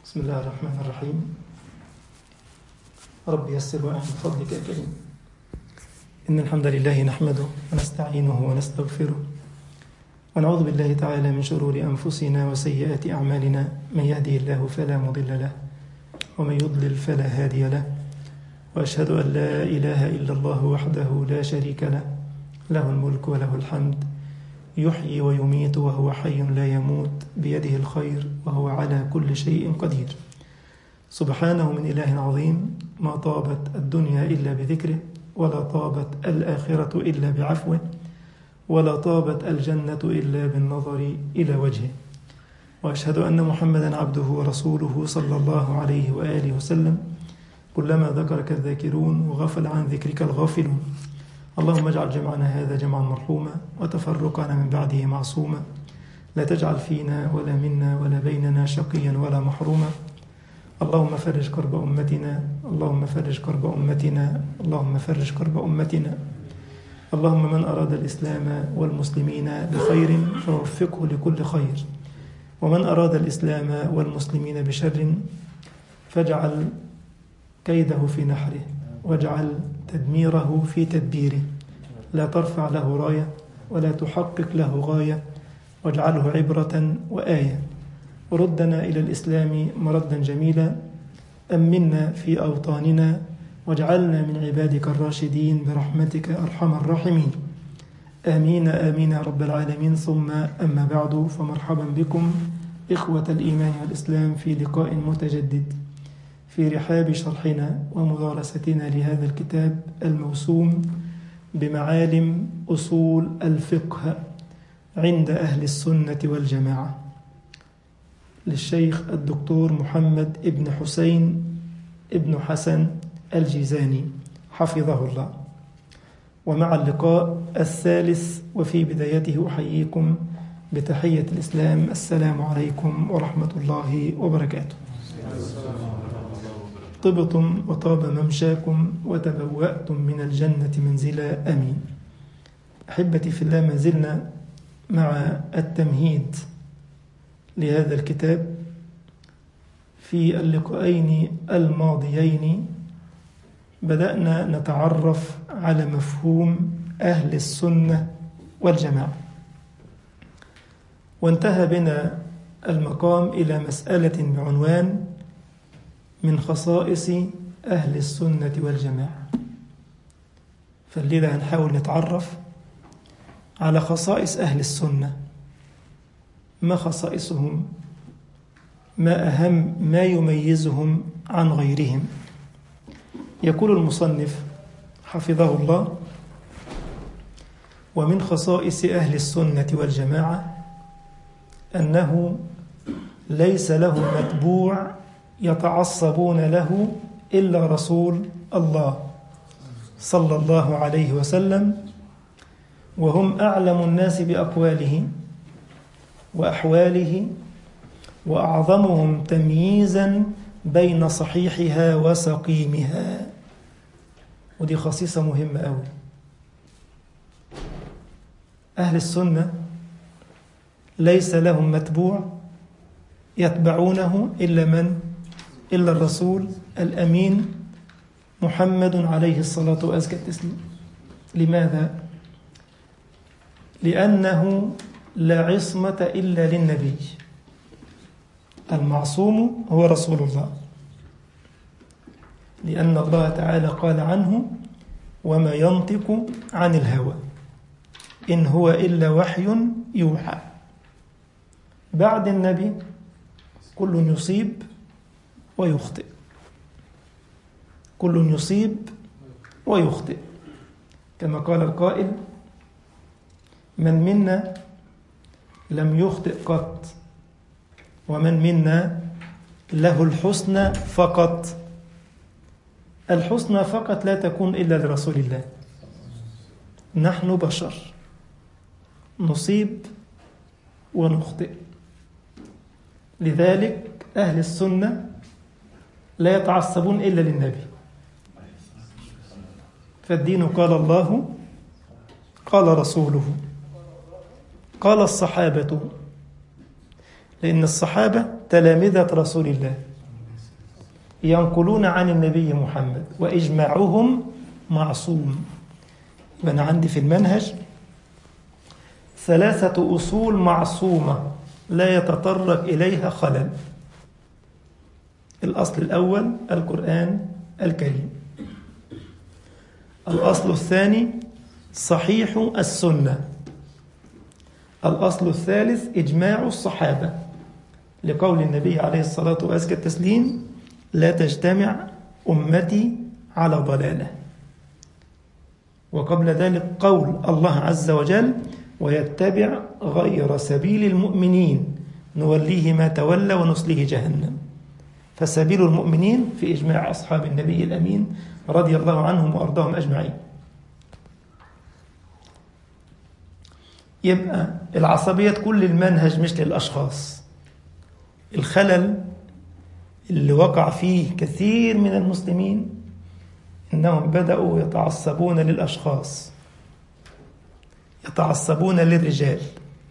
بسم الله الرحمن الرحيم رب يسر وأعن بفضلك يا كريم إن الحمد لله نحمده ونستعينه ونستغفره ونعوذ بالله تعالى من شرور أنفسنا وسيئات أعمالنا من يهدي الله فلا مضل له ومن يضلل فلا هادي له وأشهد أن لا إله إلا الله وحده لا شريك له له الملك وله الحمد يحيي ويميت وهو حي لا يموت بيده الخير وهو على كل شيء قدير سبحانه من إله عظيم ما طابت الدنيا إلا بذكره ولا طابت الآخرة إلا بعفوه ولا طابت الجنة إلا بالنظر إلى وجهه وأشهد أن محمدا عبده ورسوله صلى الله عليه وآله وسلم كلما ذكرك الذاكرون وغفل عن ذكرك الغافلون اللهم اجعل جمعنا هذا جمعا مرحوما وتفرقنا من بعده معصوما لا تجعل فينا ولا منا ولا بيننا شقيا ولا محروما اللهم فرج كرب أمتنا اللهم فرج كرب أمتنا اللهم فرج كرب أمتنا اللهم من أراد الإسلام والمسلمين بخير فوفقه لكل خير ومن أراد الإسلام والمسلمين بشر فاجعل كيده في نحره واجعل تدميره في تدبيره لا ترفع له راية ولا تحقق له غاية واجعله عبرة وآية وردنا إلى الإسلام مردا جميلا أمنا في أوطاننا واجعلنا من عبادك الراشدين برحمتك أرحم الراحمين آمين آمين يا رب العالمين ثم أما بعد فمرحبا بكم إخوة الإيمان والإسلام في لقاء متجدد في رحاب شرحنا ومدارستنا لهذا الكتاب الموسوم بمعالم أصول الفقه عند أهل السنة والجماعة للشيخ الدكتور محمد ابن حسين ابن حسن الجيزاني حفظه الله ومع اللقاء الثالث وفي بدايته أحييكم بتحية الإسلام السلام عليكم ورحمة الله وبركاته طبتم وطاب ممشاكم وتبوأتم من الجنة منزلا أمين أحبتي في الله ما زلنا مع التمهيد لهذا الكتاب في اللقاءين الماضيين بدأنا نتعرف على مفهوم أهل السنة والجماعة وانتهى بنا المقام إلى مسألة بعنوان من خصائص أهل السنة والجماعة فالليلة هنحاول نتعرف على خصائص أهل السنة ما خصائصهم ما أهم ما يميزهم عن غيرهم يقول المصنف حفظه الله ومن خصائص أهل السنة والجماعة أنه ليس له متبوع يتعصبون له إلا رسول الله صلى الله عليه وسلم وهم أعلم الناس بأقواله وأحواله وأعظمهم تمييزا بين صحيحها وسقيمها ودي خصيصة مهمة أوي أهل السنة ليس لهم متبوع يتبعونه إلا من إلا الرسول الأمين محمد عليه الصلاة وأزكى التسليم لماذا؟ لأنه لا عصمة إلا للنبي المعصوم هو رسول الله لأن الله تعالى قال عنه وما ينطق عن الهوى إن هو إلا وحي يوحى بعد النبي كل يصيب ويخطئ كل يصيب ويخطئ كما قال القائل من منا لم يخطئ قط ومن منا له الحسنى فقط الحسنى فقط لا تكون إلا لرسول الله نحن بشر نصيب ونخطئ لذلك أهل السنة لا يتعصبون إلا للنبي فالدين قال الله قال رسوله قال الصحابة لأن الصحابة تلامذة رسول الله ينقلون عن النبي محمد وإجماعهم معصوم يبقى أنا عندي في المنهج ثلاثة أصول معصومة لا يتطرق إليها خلل الأصل الأول القرآن الكريم الأصل الثاني صحيح السنة الأصل الثالث إجماع الصحابة لقول النبي عليه الصلاة وأزكى التسليم لا تجتمع أمتي على ضلالة وقبل ذلك قول الله عز وجل ويتبع غير سبيل المؤمنين نوليه ما تولى ونصليه جهنم فسبيل المؤمنين في إجماع أصحاب النبي الأمين رضي الله عنهم وأرضاهم أجمعين يبقى العصبية كل المنهج مش للأشخاص الخلل اللي وقع فيه كثير من المسلمين إنهم بدأوا يتعصبون للأشخاص يتعصبون للرجال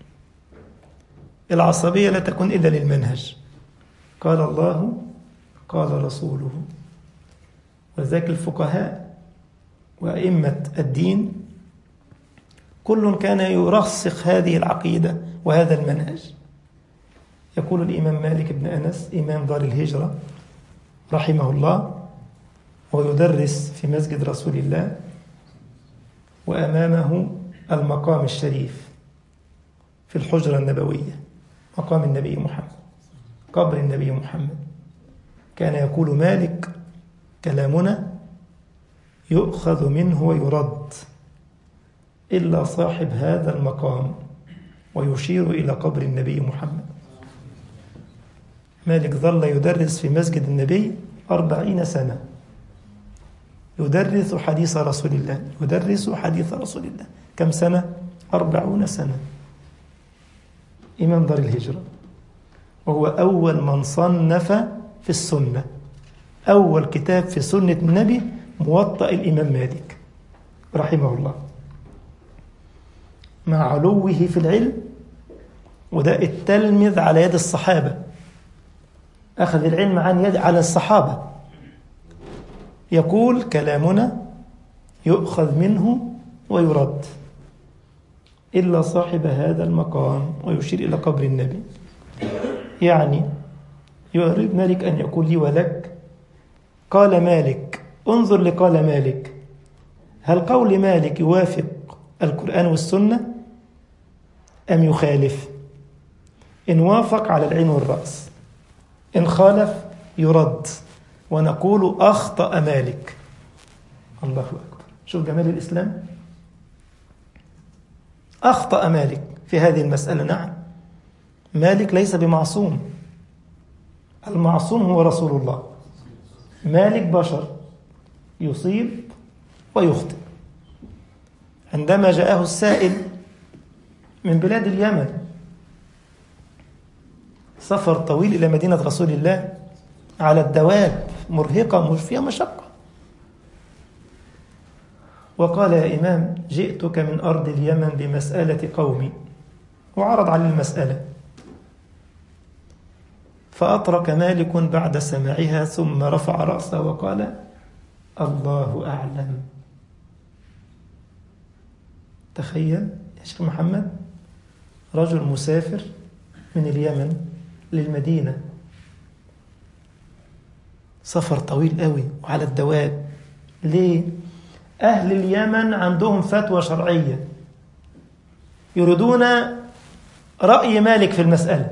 العصبية لا تكون إلا للمنهج قال الله قال رسوله وذاك الفقهاء وأئمة الدين كل كان يرسخ هذه العقيدة وهذا المنهج يقول الإمام مالك بن أنس إمام دار الهجرة رحمه الله ويدرس في مسجد رسول الله وأمامه المقام الشريف في الحجرة النبوية مقام النبي محمد قبر النبي محمد كان يقول مالك كلامنا يؤخذ منه ويرد إلا صاحب هذا المقام ويشير إلى قبر النبي محمد مالك ظل يدرس في مسجد النبي أربعين سنة يدرس حديث رسول الله يدرس حديث رسول الله كم سنة؟ أربعون سنة إمام دار الهجرة وهو أول من صنف في السنة أول كتاب في سنة النبي موطأ الإمام مالك رحمه الله مع علوه في العلم وده التلمذ على يد الصحابة أخذ العلم عن يد على الصحابة يقول كلامنا يؤخذ منه ويرد إلا صاحب هذا المقام ويشير إلى قبر النبي يعني يريد مالك أن يقول لي ولك قال مالك انظر لقال مالك هل قول مالك يوافق القرآن والسنة أم يخالف إن وافق على العين والرأس إن خالف يرد ونقول أخطأ مالك الله أكبر شوف جمال الإسلام أخطأ مالك في هذه المسألة نعم مالك ليس بمعصوم المعصوم هو رسول الله مالك بشر يصيب ويخطئ عندما جاءه السائل من بلاد اليمن سفر طويل إلى مدينة رسول الله على الدواب مرهقة فيها مشقة وقال يا إمام جئتك من أرض اليمن بمسألة قومي وعرض عليه المسألة فأطرق مالك بعد سماعها ثم رفع رأسه وقال الله أعلم تخيل يا شيخ محمد رجل مسافر من اليمن للمدينة سفر طويل قوي وعلى الدواب ليه؟ أهل اليمن عندهم فتوى شرعية يريدون رأي مالك في المسألة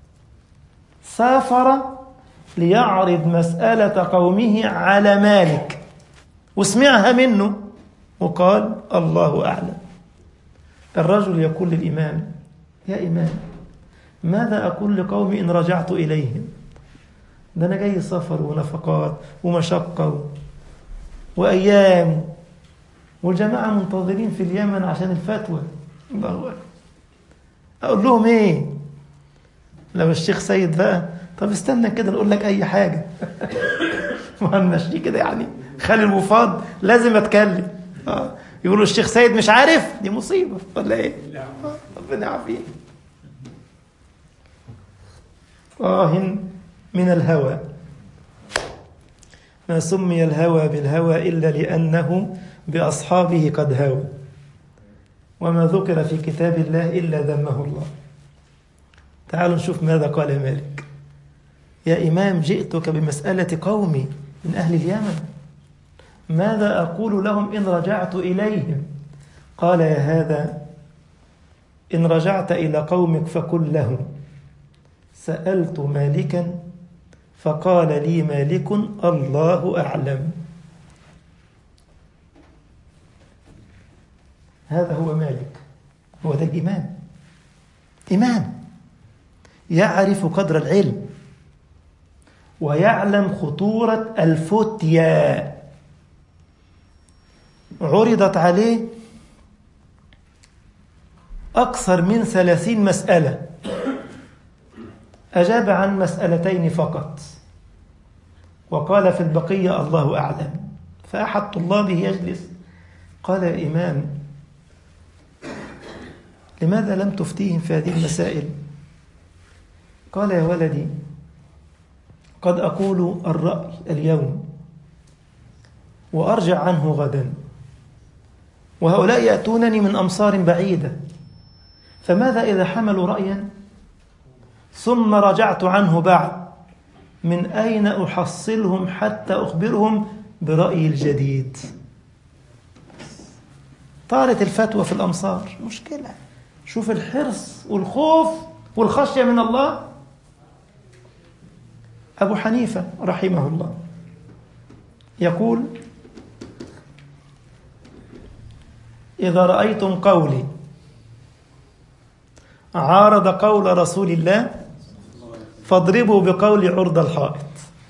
سافر ليعرض مسألة قومه على مالك وسمعها منه وقال الله أعلم الرجل يقول للإمام يا إمام ماذا أقول لقومي إن رجعت إليهم ده أنا جاي سفر ونفقات ومشقة وأيام والجماعة منتظرين في اليمن عشان الفتوى الله أكبر أقول لهم إيه لو الشيخ سيد بقى طب استنى كده نقول لك أي حاجة وهنمشي كده يعني خلي الوفاض لازم أتكلم آه. يقولوا الشيخ سيد مش عارف دي مصيبة ولا إيه ربنا يعافينا آه من الهوى ما سمي الهوى بالهوى إلا لأنه بأصحابه قد هوى وما ذكر في كتاب الله إلا ذمه الله تعالوا نشوف ماذا قال مالك يا إمام جئتك بمسألة قومي من أهل اليمن ماذا أقول لهم إن رجعت إليهم قال يا هذا إن رجعت إلى قومك فقل لهم سألت مالكا فقال لي مالك الله أعلم هذا هو مالك هو ده الإمام إمام يعرف قدر العلم ويعلم خطورة الفتيا عرضت عليه أكثر من ثلاثين مسألة أجاب عن مسألتين فقط وقال في البقية الله أعلم فأحد طلابه يجلس قال يا إمام لماذا لم تفتيهم في هذه المسائل قال يا ولدي قد أقول الرأي اليوم وأرجع عنه غدا وهؤلاء يأتونني من أمصار بعيدة فماذا إذا حملوا رأيا ثم رجعت عنه بعد من أين أحصلهم حتى أخبرهم برأيي الجديد طارت الفتوى في الأمصار مشكلة شوف الحرص والخوف والخشية من الله أبو حنيفة رحمه الله يقول إذا رأيتم قولي عارض قول رسول الله فاضربوا بقول عرض الحائط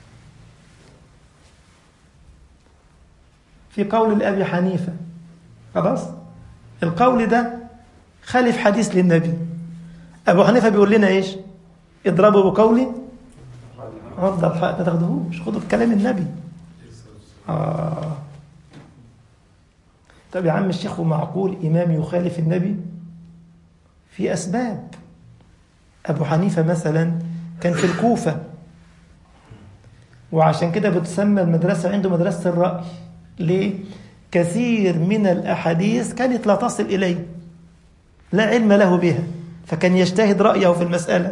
في قول لأبي حنيفة خلاص القول ده خالف حديث للنبي أبو حنيفة بيقول لنا إيش اضربوا بقولي عرض الحائط ما تاخدوهوش خدوا بكلام النبي آه. طب يا عم الشيخ ومعقول إمام يخالف النبي في أسباب أبو حنيفة مثلا كان في الكوفة وعشان كده بتسمى المدرسة عنده مدرسة الرأي ليه؟ كثير من الأحاديث كانت لا تصل إليه لا علم له بها فكان يجتهد رأيه في المسألة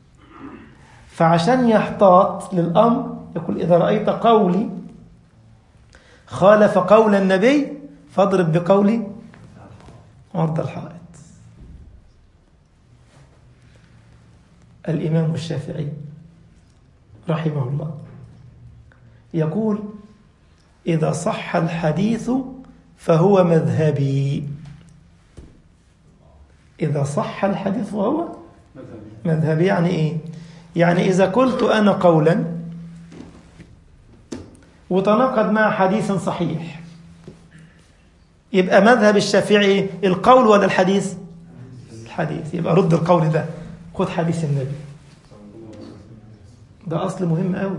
فعشان يحتاط للأمر يقول إذا رأيت قولي خالف قول النبي فاضرب بقولي عرض الحائط الإمام الشافعي رحمه الله يقول إذا صح الحديث فهو مذهبي إذا صح الحديث فهو مذهبي يعني إيه؟ يعني إذا قلت أنا قولا وتناقض مع حديث صحيح يبقى مذهب الشافعي القول ولا الحديث الحديث يبقى رد القول ده خد حديث النبي ده أصل مهم أوي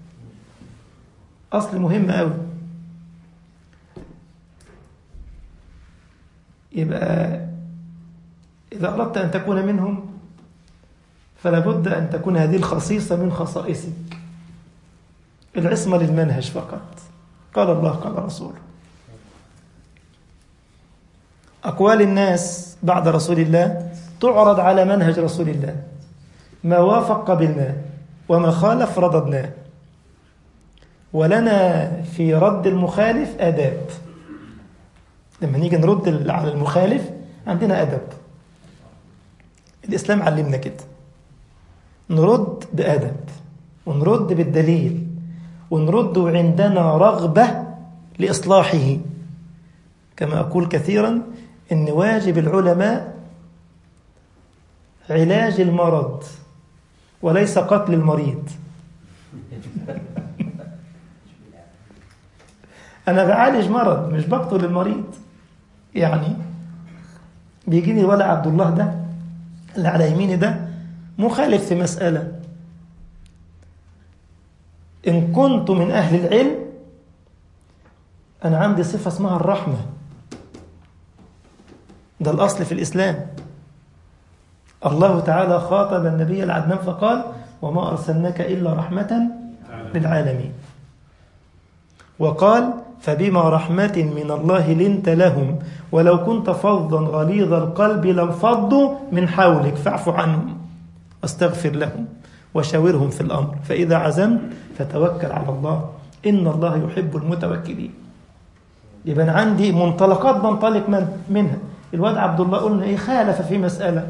أصل مهم أوي يبقى إذا أردت أن تكون منهم فلا بد أن تكون هذه الخصيصة من خصائصك العصمة للمنهج فقط قال الله قال رسوله أقوال الناس بعد رسول الله تعرض على منهج رسول الله ما وافق قبلناه وما خالف رددناه ولنا في رد المخالف آداب لما نيجي نرد على المخالف عندنا أدب الإسلام علمنا كده نرد بأدب ونرد بالدليل ونرد عندنا رغبة لإصلاحه كما أقول كثيرا إن واجب العلماء علاج المرض وليس قتل المريض أنا بعالج مرض مش بقتل المريض يعني بيجيني ولا عبد الله ده اللي على يميني ده مخالف في مسألة إن كنت من أهل العلم أنا عندي صفة اسمها الرحمة ده الأصل في الإسلام الله تعالى خاطب النبي العدنان فقال وما أرسلناك إلا رحمة للعالمين وقال فبما رحمة من الله لنت لهم ولو كنت فظا غليظ القلب لانفضوا من حولك فاعف عنهم واستغفر لهم وشاورهم في الأمر فإذا عزمت فتوكل على الله إن الله يحب المتوكلين يبقى أنا عندي منطلقات بنطلق من منها الواد عبد الله قلنا إيه خالف في مسألة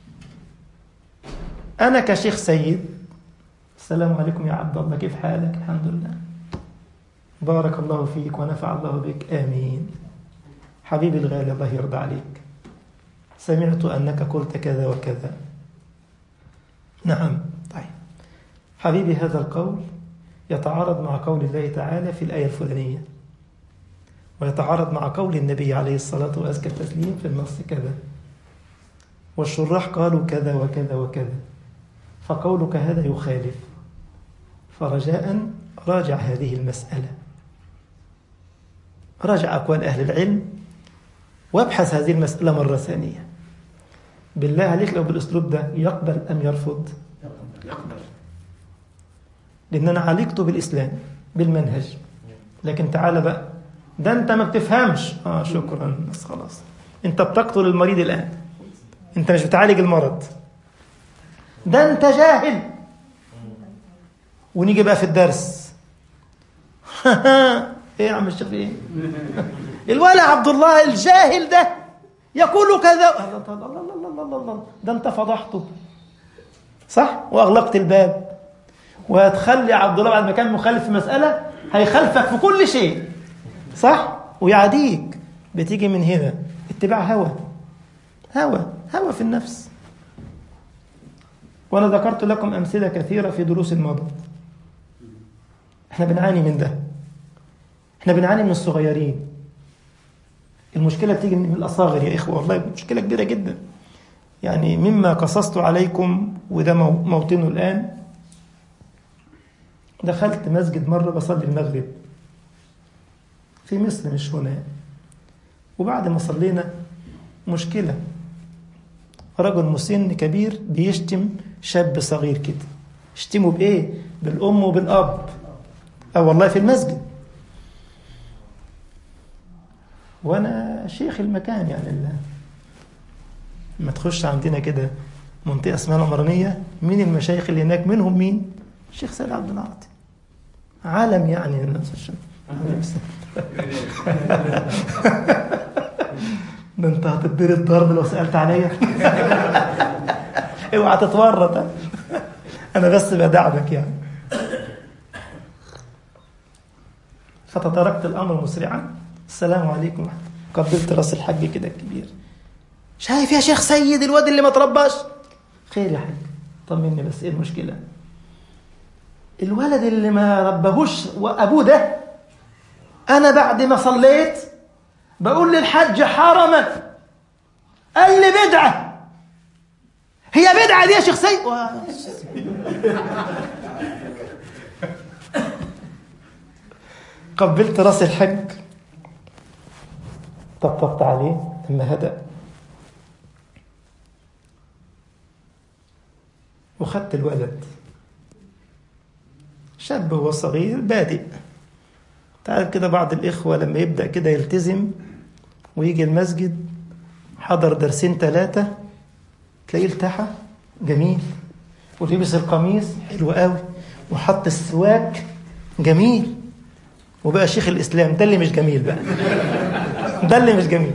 أنا كشيخ سيد السلام عليكم يا عبد الله كيف حالك الحمد لله بارك الله فيك ونفع الله بك آمين حبيبي الغالي الله يرضى عليك سمعت أنك قلت كذا وكذا نعم طيب حبيبي هذا القول يتعارض مع قول الله تعالى في الآية الفلانية ويتعارض مع قول النبي عليه الصلاة وأزكى التسليم في النص كذا والشراح قالوا كذا وكذا وكذا فقولك هذا يخالف فرجاء راجع هذه المسألة راجع أقوال أهل العلم وابحث هذه المسألة مرة ثانية بالله عليك لو بالأسلوب ده يقبل أم يرفض يقبل لأن أنا عالجته بالإسلام بالمنهج لكن تعال بقى ده أنت ما بتفهمش آه شكرا بس خلاص أنت بتقتل المريض الآن أنت مش بتعالج المرض ده أنت جاهل ونيجي بقى في الدرس ايه يا عم الشيخ ايه الولع عبد الله الجاهل ده يقول كذا الله الله الله الله الله الله ده انت فضحته صح واغلقت الباب وهتخلي عبد الله بعد ما كان مخالف في مساله هيخالفك في كل شيء صح ويعاديك بتيجي من هنا اتباع هوى هوى هوى في النفس وانا ذكرت لكم امثله كثيره في دروس الماضيه احنا بنعاني من ده احنا بنعاني من الصغيرين المشكله بتيجي من الاصاغر يا اخوه والله مشكله كبيره جدا يعني مما قصصت عليكم وده موطنه الان دخلت مسجد مره بصلي المغرب في مصر مش هنا وبعد ما صلينا مشكله رجل مسن كبير بيشتم شاب صغير كده يشتمه بايه بالام وبالاب اه والله في المسجد وانا شيخ المكان يعني الله لما تخش عندنا كده منطقه اسمها العمرانيه مين المشايخ اللي هناك منهم مين الشيخ سيد عبد العاطي عالم يعني الناس ده انت هتدير الضرب لو سالت عليا اوعى تتورط انا بس بدعمك يعني فتطرقت الامر مسرعا السلام عليكم قبلت راس الحاج كده الكبير شايف يا شيخ سيد الواد اللي ما ترباش خير يا حاج طمني بس ايه المشكله الولد اللي ما ربهوش وابوه ده انا بعد ما صليت بقول للحاج حرمك قال لي بدعه هي بدعه دي يا شيخ سيد و... قبلت راس الحج طبطبت عليه لما هدأ وخدت الولد شاب هو صغير بادئ تعرف كده بعض الإخوة لما يبدأ كده يلتزم ويجي المسجد حضر درسين ثلاثة تلاقيه التحى جميل ولبس القميص حلو قوي وحط السواك جميل وبقى شيخ الإسلام ده اللي مش جميل بقى ده اللي مش جميل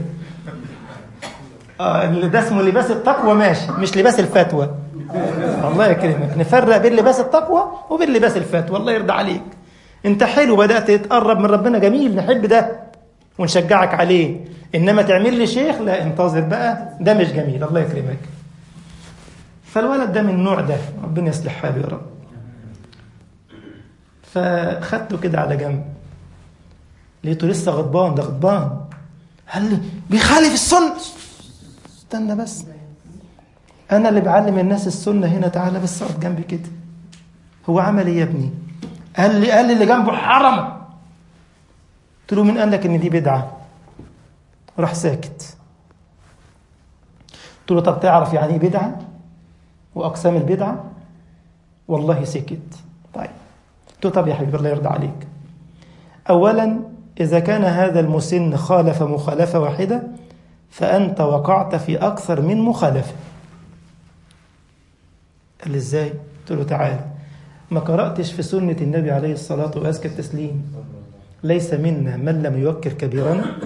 آه اللي ده اسمه لباس التقوى ماشي مش لباس الفتوى الله يكرمك نفرق بين لباس التقوى وبين لباس الفتوى الله يرضى عليك انت حلو بدأت تتقرب من ربنا جميل نحب ده ونشجعك عليه انما تعمل لي شيخ لا انتظر بقى ده مش جميل الله يكرمك فالولد ده من النوع ده ربنا يصلح حاله يا رب فخدته كده على جنب لقيته لسه غضبان ده غضبان قال لي بيخالف السنة استنى بس أنا اللي بعلم الناس السنة هنا تعالى بس اقعد جنبي كده هو عمل إيه يا ابني؟ قال لي قال لي اللي جنبه حرم قلت له مين قال لك إن دي بدعة؟ راح ساكت قلت له طب تعرف يعني إيه بدعة؟ وأقسام البدعة؟ والله سكت طيب قلت له طب يا حبيبي الله يرضى عليك أولا إذا كان هذا المسن خالف مخالفة واحدة فأنت وقعت في أكثر من مخالفة قال لي إزاي؟ قلت له تعالى ما قرأتش في سنة النبي عليه الصلاة وأزكى التسليم ليس منا من لم يوكر كبيرنا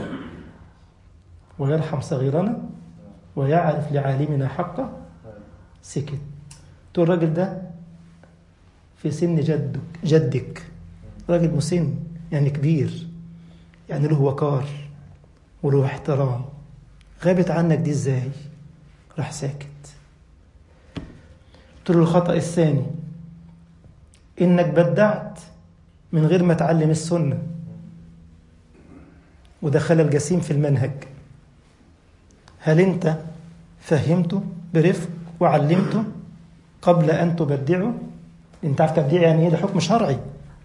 ويرحم صغيرنا ويعرف لعالمنا حقه سكت تقول الراجل ده في سن جدك جدك راجل مسن يعني كبير يعني له وقار وله احترام غابت عنك دي ازاي راح ساكت قلت له الخطأ الثاني انك بدعت من غير ما تعلم السنة وده خلل جسيم في المنهج هل انت فهمته برفق وعلمته قبل ان تبدعه انت عارف تبديع يعني ايه ده حكم شرعي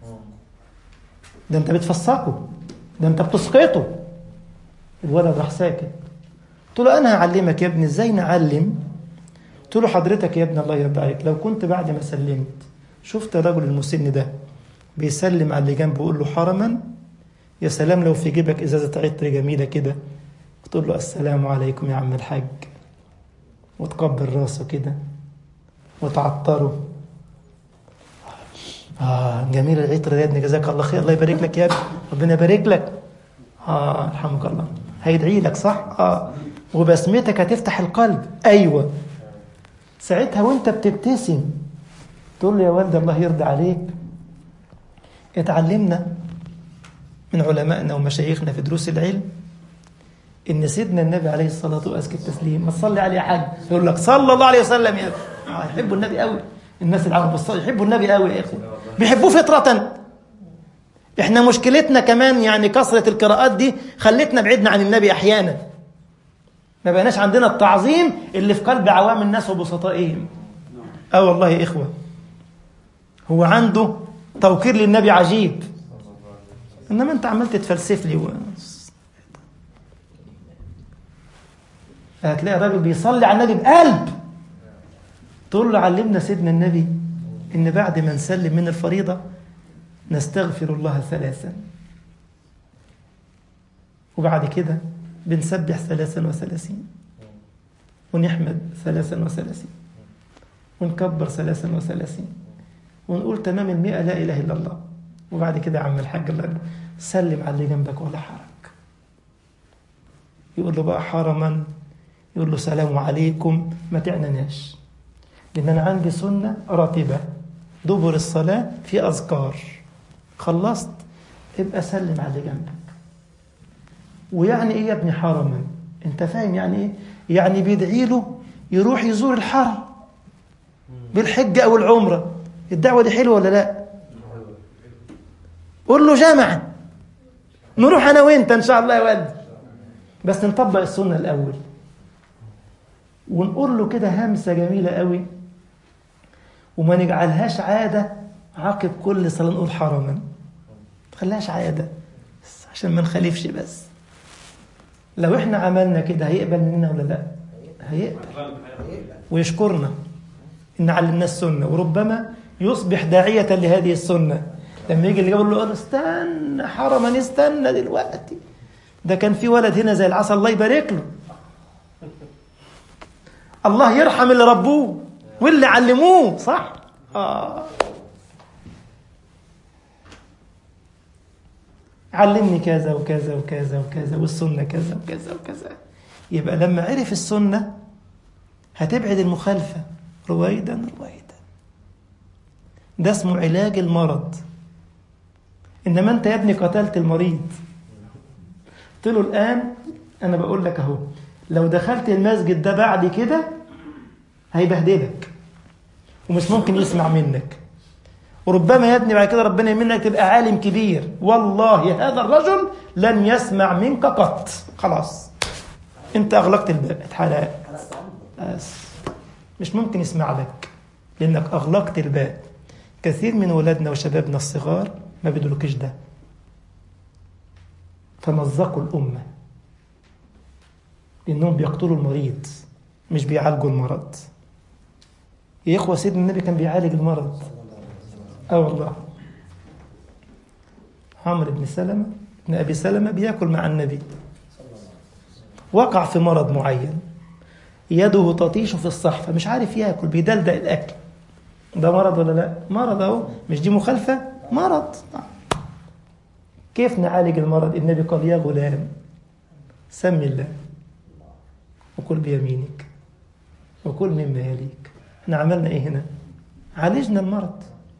ده انت بتفسقه ده انت بتسقطه الولد راح ساكت قلت له انا هعلمك يا ابني ازاي نعلم قلت له حضرتك يا ابني الله يرضى عليك لو كنت بعد ما سلمت شفت الرجل المسن ده بيسلم على اللي جنبه يقول له حرما يا سلام لو في جيبك ازازه عطر جميله كده وتقول له السلام عليكم يا عم الحاج وتقبل راسه كده وتعطره آه جميل العطر ده يا ابني جزاك الله خير الله يبارك لك يا ابني ربنا يبارك لك آه رحمك الله هيدعي لك صح؟ آه وبسمتك هتفتح القلب أيوة ساعتها وانت بتبتسم تقول له يا والد الله يرضى عليك اتعلمنا من علمائنا ومشايخنا في دروس العلم ان سيدنا النبي عليه الصلاه وازكى التسليم ما تصلي عليه يا حاج يقول لك صلى الله عليه وسلم يا آه يحبوا النبي قوي الناس اللي عم بتصلي يحبوا النبي قوي يا اخوه بيحبوه فطره احنا مشكلتنا كمان يعني كثره القراءات دي خلتنا بعدنا عن النبي احيانا ما بقناش عندنا التعظيم اللي في قلب عوام الناس وبسطائهم اه والله يا اخوه هو عنده توقير للنبي عجيب انما انت عمال تتفلسف لي و... هتلاقي الراجل بيصلي على النبي بقلب تقول له علمنا سيدنا النبي ان بعد ما نسلم من الفريضه نستغفر الله ثلاثا وبعد كده بنسبح ثلاثا وثلاثين ونحمد ثلاثا وثلاثين ونكبر ثلاثا وثلاثين ونقول تمام المئة لا إله إلا الله وبعد كده يا عم الحاج الله يرضى سلم على اللي جنبك ولا حرج يقول له بقى حرما يقول له سلام عليكم ما تعنناش لأن أنا عندي سنة راتبة دبر الصلاة في أذكار خلصت ابقى سلم على اللي جنبك ويعني ايه يا ابني حرما انت فاهم يعني ايه يعني بيدعي له يروح يزور الحرم بالحجة او العمرة الدعوة دي حلوة ولا لا قول له جامعا نروح انا وانت ان شاء الله يا ولد بس نطبق السنة الاول ونقول له كده همسة جميلة قوي وما نجعلهاش عادة عقب كل صلاة نقول حرما تخليهاش عادة عشان ما نخالفش بس لو احنا عملنا كده هيقبل مننا ولا لا هيقبل ويشكرنا ان علمنا السنه وربما يصبح داعيه لهذه السنه لما يجي اللي يقول له استنى حرما استنى دلوقتي ده كان في ولد هنا زي العسل الله يبارك له الله يرحم اللي ربوه واللي علموه صح آه. علمني كذا وكذا وكذا وكذا والسنة كذا وكذا وكذا يبقى لما عرف السنة هتبعد المخالفة رويدا رويدا ده اسمه علاج المرض إنما أنت يا ابني قتلت المريض قلت له الآن أنا بقول لك أهو لو دخلت المسجد ده بعد كده هيبهدلك ومش ممكن يسمع منك وربما يا ابني بعد كده ربنا يمنك تبقى عالم كبير والله هذا الرجل لن يسمع منك قط خلاص انت اغلقت الباب اتحرق بس مش ممكن يسمع لك لانك اغلقت الباب كثير من ولادنا وشبابنا الصغار ما بيدركش ده فمزقوا الامه لانهم بيقتلوا المريض مش بيعالجوا المرض يا اخوه سيدنا النبي كان بيعالج المرض اه والله عمرو بن سلمة بن أبي سلمة بياكل مع النبي وقع في مرض معين يده تطيش في الصحفة مش عارف ياكل بيدلدق الأكل ده مرض ولا لا مرض اهو مش دي مخالفة مرض كيف نعالج المرض النبي قال يا غلام سم الله وكل بيمينك وكل مما يليك احنا عملنا ايه هنا عالجنا المرض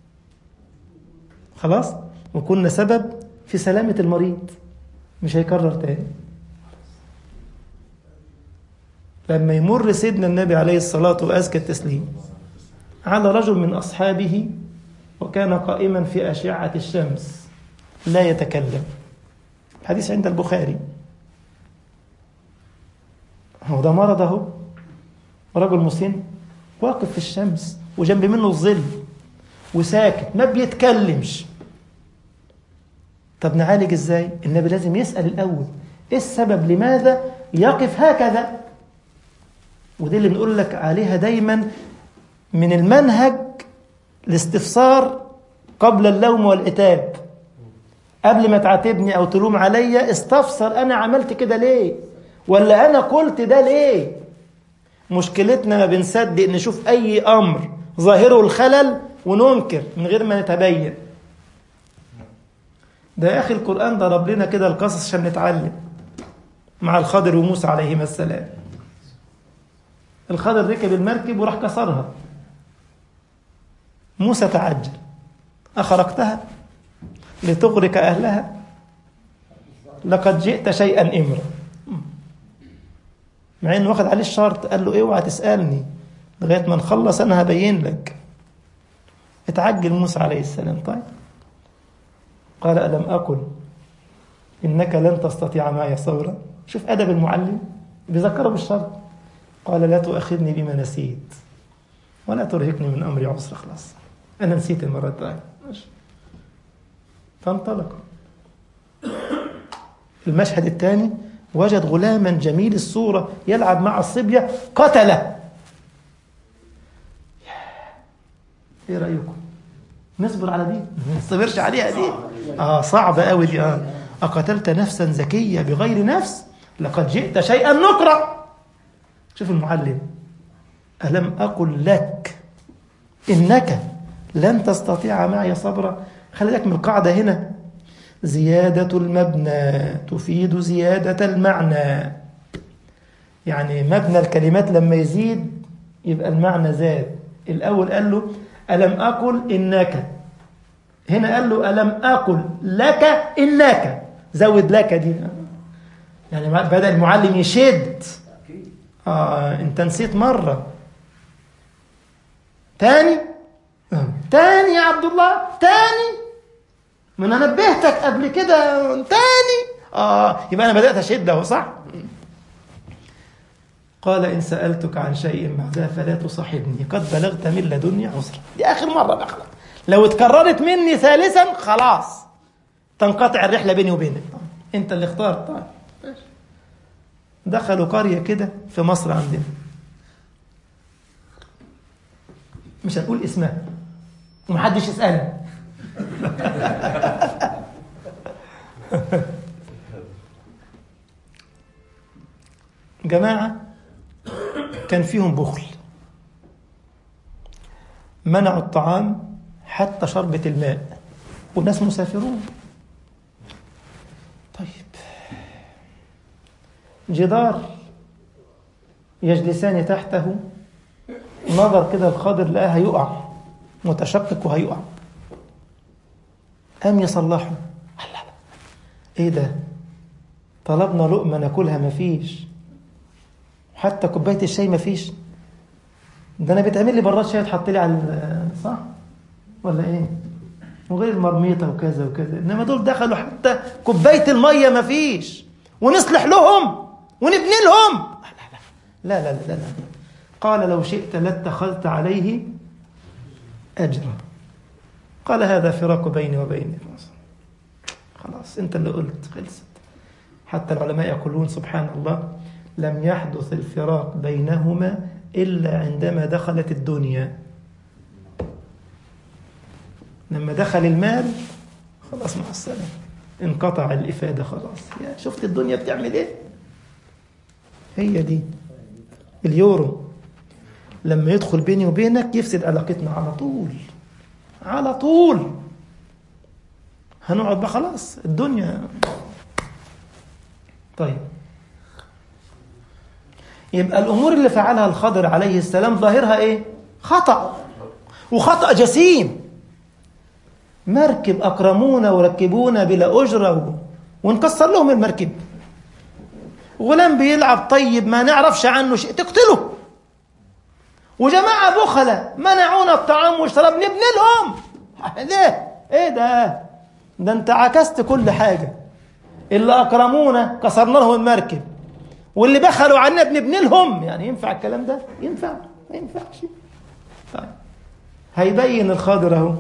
خلاص وكنا سبب في سلامة المريض مش هيكرر تاني لما يمر سيدنا النبي عليه الصلاة وأزكى التسليم على رجل من أصحابه وكان قائما في أشعة الشمس لا يتكلم حديث عند البخاري هو ده مرض اهو رجل مسن واقف في الشمس وجنب منه الظل وساكت ما بيتكلمش طب نعالج ازاي النبي لازم يسأل الأول ايه السبب لماذا يقف هكذا ودي اللي بنقول لك عليها دايما من المنهج الاستفسار قبل اللوم والعتاب قبل ما تعاتبني او تلوم عليا استفسر انا عملت كده ليه ولا انا قلت ده ليه مشكلتنا ما بنصدق نشوف اي امر ظاهره الخلل وننكر من غير ما نتبين ده يا اخي القران ضرب لنا كده القصص عشان نتعلم مع الخضر وموسى عليهما السلام الخضر ركب المركب وراح كسرها موسى تعجل أخرقتها لتغرق أهلها لقد جئت شيئا إمرا مع انه واخد عليه الشرط قال له اوعى تسالني لغايه ما نخلص انا هبين لك اتعجل موسى عليه السلام طيب قال الم اقل انك لن تستطيع معي صبرا شوف ادب المعلم بيذكره بالشرط قال لا تؤاخذني بما نسيت ولا ترهقني من امري عسر خلاص انا نسيت المره الثانيه فانطلق المشهد الثاني وجد غلاما جميل الصورة يلعب مع الصبية قتله ايه رأيكم نصبر على دي ما نصبرش عليها دي اه صعبة قوي دي اه أقتلت نفسا زكية بغير نفس لقد جئت شيئا نكرا شوف المعلم ألم أقل لك إنك لن تستطيع معي صبرا خلي لك من القاعدة هنا زيادة المبنى تفيد زيادة المعنى يعني مبنى الكلمات لما يزيد يبقى المعنى زاد الأول قال له ألم أقل إنك هنا قال له ألم أقل لك إنك زود لك دي يعني بدأ المعلم يشد آه أنت نسيت مرة تاني تاني يا عبد الله تاني ما انا نبهتك قبل كده تاني اه يبقى انا بدات اشد اهو صح قال ان سالتك عن شيء بعدها فلا تصاحبني قد بلغت من لدني عذرا دي اخر مره بقى خلاص لو اتكررت مني ثالثا خلاص تنقطع الرحله بيني وبينك انت اللي اخترت طيب دخلوا قريه كده في مصر عندنا مش هنقول اسمها ومحدش يسالني جماعة كان فيهم بخل منعوا الطعام حتى شربة الماء والناس مسافرون طيب جدار يجلسان تحته نظر كده الخضر لقاه هيقع متشقق وهيقع قام يصلحه لا لا ايه ده طلبنا لقمة ناكلها مفيش حتى كوباية الشاي مفيش ده انا بيتعمل لي براد شاي تحط لي على صح ولا ايه وغير المرميطة وكذا وكذا انما دول دخلوا حتى كوباية المية مفيش ونصلح لهم ونبني لهم لا لا لا لا, لا. قال لو شئت لاتخذت عليه أجرا قال هذا فراق بيني وبينك خلاص انت اللي قلت خلصت حتى العلماء يقولون سبحان الله لم يحدث الفراق بينهما إلا عندما دخلت الدنيا لما دخل المال خلاص مع السلامة انقطع الإفادة خلاص يا شفت الدنيا بتعمل إيه هي دي اليورو لما يدخل بيني وبينك يفسد علاقتنا على طول على طول هنقعد بقى خلاص الدنيا طيب يبقى الأمور اللي فعلها الخضر عليه السلام ظاهرها إيه؟ خطأ وخطأ جسيم مركب أكرمونا وركبونا بلا أجرة ونكسر لهم المركب غلام بيلعب طيب ما نعرفش عنه شيء تقتله وجماعة بخلة منعونا الطعام والشراب نبني لهم ليه؟ ايه ده؟ ده انت عكست كل حاجة اللي أكرمونا كسرنا لهم المركب واللي بخلوا عنا بنبني لهم يعني ينفع الكلام ده؟ ينفع ما ينفعش طيب هيبين الخاضر اهو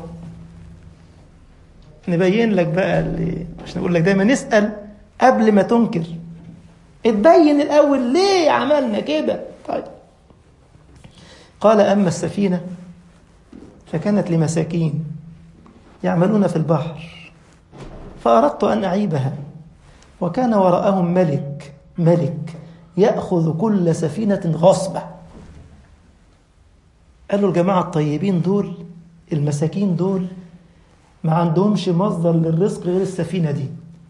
نبين لك بقى اللي عشان اقول لك دايما نسال قبل ما تنكر اتبين الاول ليه عملنا كده طيب قال اما السفينه فكانت لمساكين يعملون في البحر فاردت ان اعيبها وكان وراءهم ملك ملك ياخذ كل سفينه غصبه قالوا الجماعه الطيبين دول المساكين دول ما عندهمش مصدر للرزق غير السفينة دي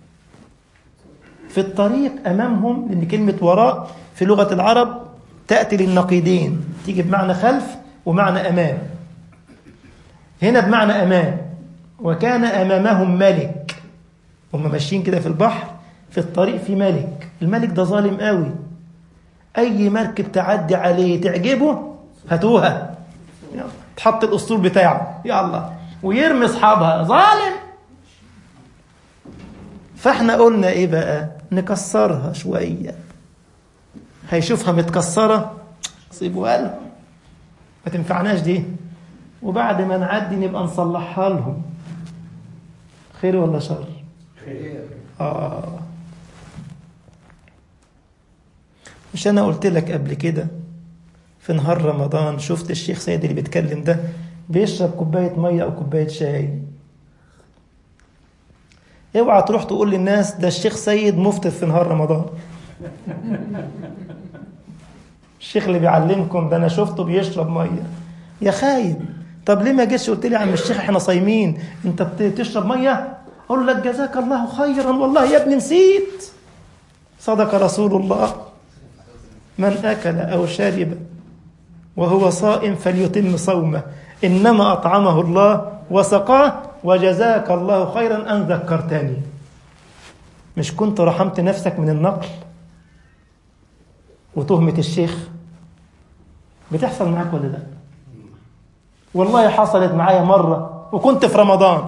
في الطريق أمامهم لأن كلمة وراء في لغة العرب تأتي للنقيضين تيجي بمعنى خلف ومعنى أمام هنا بمعنى أمام وكان أمامهم ملك هم ماشيين كده في البحر في الطريق في ملك الملك ده ظالم قوي أي مركب تعدي عليه تعجبه هاتوها يلا تحط الأسطول بتاعه يلا ويرمي اصحابها ظالم فاحنا قلنا ايه بقى نكسرها شويه هيشوفها متكسره سيبوها لهم ما تنفعناش دي وبعد ما نعدي نبقى نصلحها لهم خير ولا شر خير اه مش انا قلت لك قبل كده في نهار رمضان شفت الشيخ سيد اللي بيتكلم ده بيشرب كوباية مية أو كوباية شاي اوعى تروح تقول للناس ده الشيخ سيد مفطر في نهار رمضان الشيخ اللي بيعلمكم ده انا شفته بيشرب ميه يا خايب طب ليه ما جيتش قلت لي يا عم الشيخ احنا صايمين انت بتشرب ميه اقول لك جزاك الله خيرا والله يا ابني نسيت صدق رسول الله من اكل او شرب وهو صائم فليتم صومه انما اطعمه الله وسقاه وجزاك الله خيرا ان ذكرتني مش كنت رحمت نفسك من النقل وتهمة الشيخ بتحصل معاك ولا لا والله حصلت معايا مرة وكنت في رمضان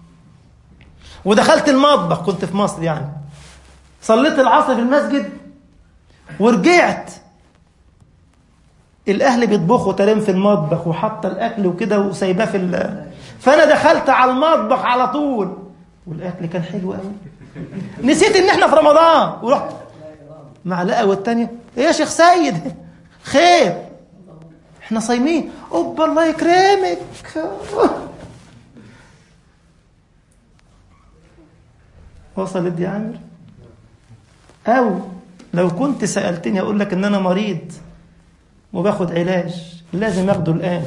ودخلت المطبخ كنت في مصر يعني صليت العصر في المسجد ورجعت الاهل بيطبخوا ترام في المطبخ وحاطه الاكل وكده وسايباه في ال... فانا دخلت على المطبخ على طول والاكل كان حلو قوي نسيت ان احنا في رمضان ورحت معلقه والتانيه ايه يا شيخ سيد خير احنا صايمين اوبا الله يكرمك وصلت دي يا عامر او لو كنت سالتني اقول لك ان انا مريض وباخد علاج لازم اخده الان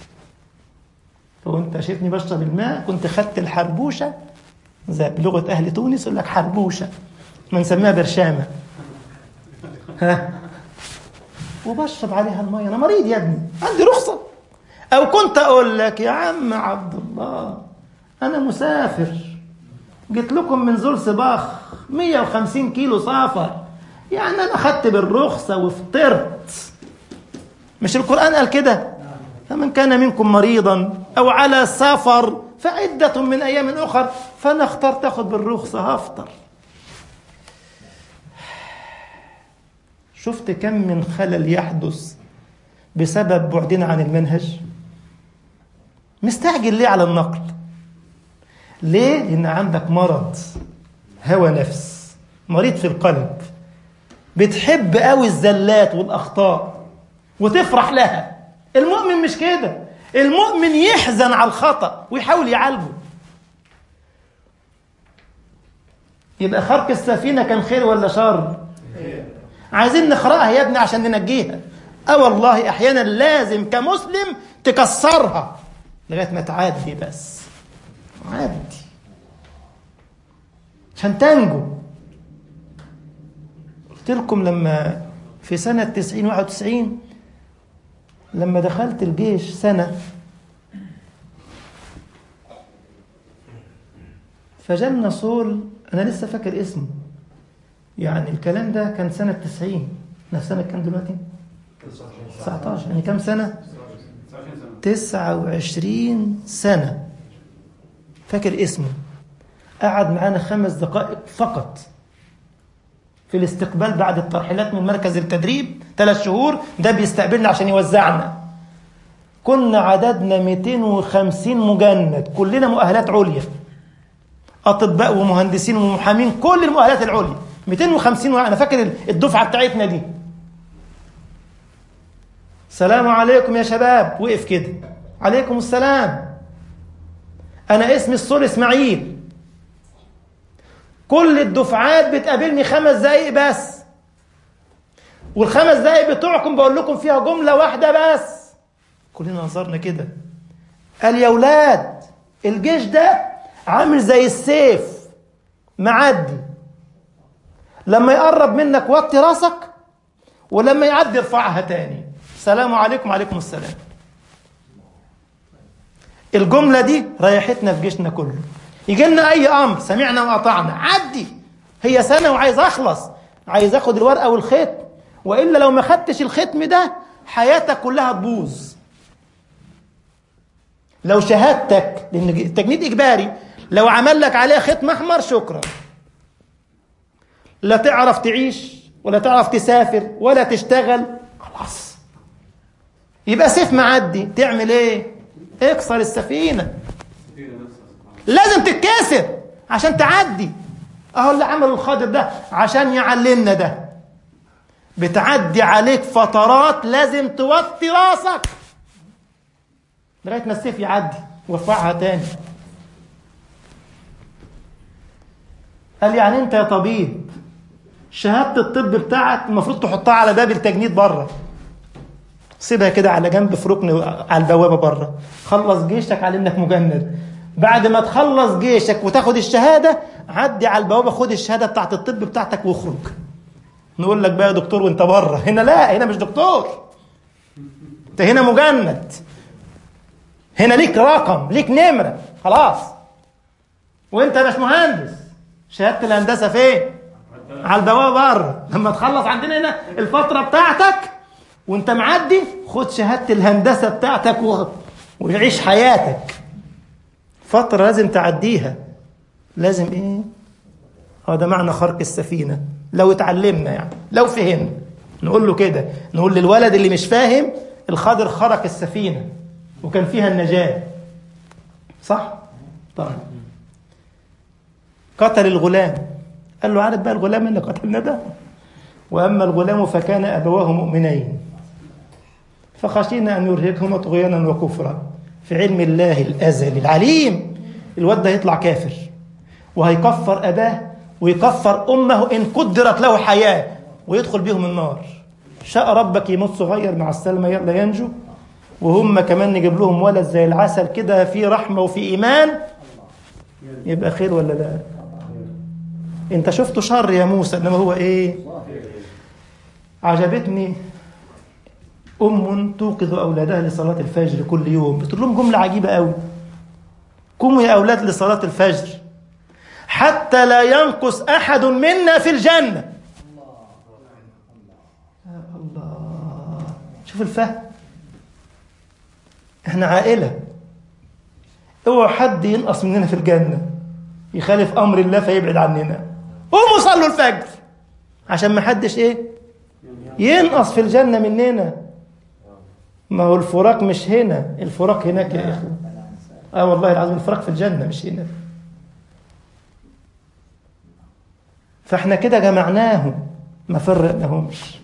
لو انت شايفني بشرب الماء كنت خدت الحربوشه زي بلغه اهل تونس يقول لك حربوشه بنسميها برشامه ها وبشرب عليها الميه انا مريض يا ابني عندي رخصه او كنت اقول لك يا عم عبد الله انا مسافر جيت لكم من زول صباخ 150 كيلو سافر يعني انا خدت بالرخصه وفطرت مش القران قال كده فمن كان منكم مريضا او على سفر فعده من ايام اخر فانا اخترت اخد بالرخصه هفطر شفت كم من خلل يحدث بسبب بعدنا عن المنهج مستعجل ليه على النقل ليه لان عندك مرض هوى نفس مريض في القلب بتحب قوي الزلات والاخطاء وتفرح لها المؤمن مش كده المؤمن يحزن على الخطا ويحاول يعالجه يبقى خرق السفينة كان خير ولا شر عايزين نقرأها يا ابني عشان ننجيها اه والله احيانا لازم كمسلم تكسرها لغايه ما تعدي بس عدي عشان تنجو قلت لكم لما في سنة 90 91 لما دخلت الجيش سنة فجالنا صول أنا لسه فاكر اسمه يعني الكلام ده كان سنة 90 احنا في سنة كام دلوقتي؟ 19 يعني كام سنة؟ 29 سنة فاكر اسمه قعد معانا خمس دقائق فقط في الاستقبال بعد الترحيلات من مركز التدريب ثلاث شهور ده بيستقبلنا عشان يوزعنا كنا عددنا 250 مجند كلنا مؤهلات عليا اطباء ومهندسين ومحامين كل المؤهلات العليا 250 انا فاكر الدفعه بتاعتنا دي السلام عليكم يا شباب وقف كده عليكم السلام انا اسمي الصول اسماعيل كل الدفعات بتقابلني خمس دقايق بس والخمس دقايق بتوعكم بقول لكم فيها جملة واحدة بس كلنا نظرنا كده قال يا ولاد الجيش ده عامل زي السيف معدي لما يقرب منك وطي راسك ولما يعدي ارفعها تاني السلام عليكم وعليكم السلام الجملة دي ريحتنا في جيشنا كله يجي لنا أي أمر سمعنا وأطعنا عدي هي سنة وعايز أخلص عايز أخد الورقة والختم وإلا لو ما خدتش الختم ده حياتك كلها تبوظ لو شهادتك لأن التجنيد إجباري لو عمل لك عليها ختم أحمر شكرا لا تعرف تعيش ولا تعرف تسافر ولا تشتغل خلاص يبقى سيف معدي تعمل ايه اكسر السفينة لازم تتكسر عشان تعدي اهو اللي عمل الخاضر ده عشان يعلمنا ده بتعدي عليك فترات لازم توطي راسك لغايه ما السيف يعدي وارفعها تاني قال يعني انت يا طبيب شهاده الطب بتاعك المفروض تحطها على باب التجنيد بره سيبها كده على جنب في ركن على البوابه بره خلص جيشك على انك مجند بعد ما تخلص جيشك وتاخد الشهاده عدي على البوابه خد الشهاده بتاعت الطب بتاعتك واخرج نقول لك بقى يا دكتور وانت بره هنا لا هنا مش دكتور انت هنا مجند هنا ليك رقم ليك نمره خلاص وانت مش مهندس شهاده الهندسه فين على البوابه بره لما تخلص عندنا هنا الفتره بتاعتك وانت معدي خد شهاده الهندسه بتاعتك و... وعيش حياتك فتره لازم تعديها لازم ايه اه ده معنى خرق السفينه لو اتعلمنا يعني لو فهمنا نقول له كده نقول للولد اللي مش فاهم الخضر خرق السفينه وكان فيها النجاه صح طبعا قتل الغلام قال له عارف بقى الغلام اللي قتلنا ده واما الغلام فكان ابواه مؤمنين فخشينا ان يرهقهما طغيانا وكفرا في علم الله الازلي العليم الواد ده هيطلع كافر وهيكفر اباه ويكفر امه ان قدرت له حياه ويدخل بيهم النار شاء ربك يموت صغير مع السلامه يلا ينجو وهم كمان نجيب لهم ولد زي العسل كده في رحمه وفي ايمان يبقى خير ولا لا انت شفته شر يا موسى انما هو ايه عجبتني ام توقظ اولادها لصلاه الفجر كل يوم بتقول لهم جمله عجيبه قوي قوموا يا اولاد لصلاه الفجر حتى لا ينقص احد منا في الجنه يا الله شوف الفهم احنا عائله اوعى حد ينقص مننا في الجنه يخالف امر الله فيبعد عننا قوموا صلوا الفجر عشان ما حدش ايه ينقص في الجنه مننا ما هو الفراق مش هنا الفراق هناك يا اخوه اه والله العظيم الفراق في الجنه مش هنا فاحنا كده جمعناهم ما فرقناهمش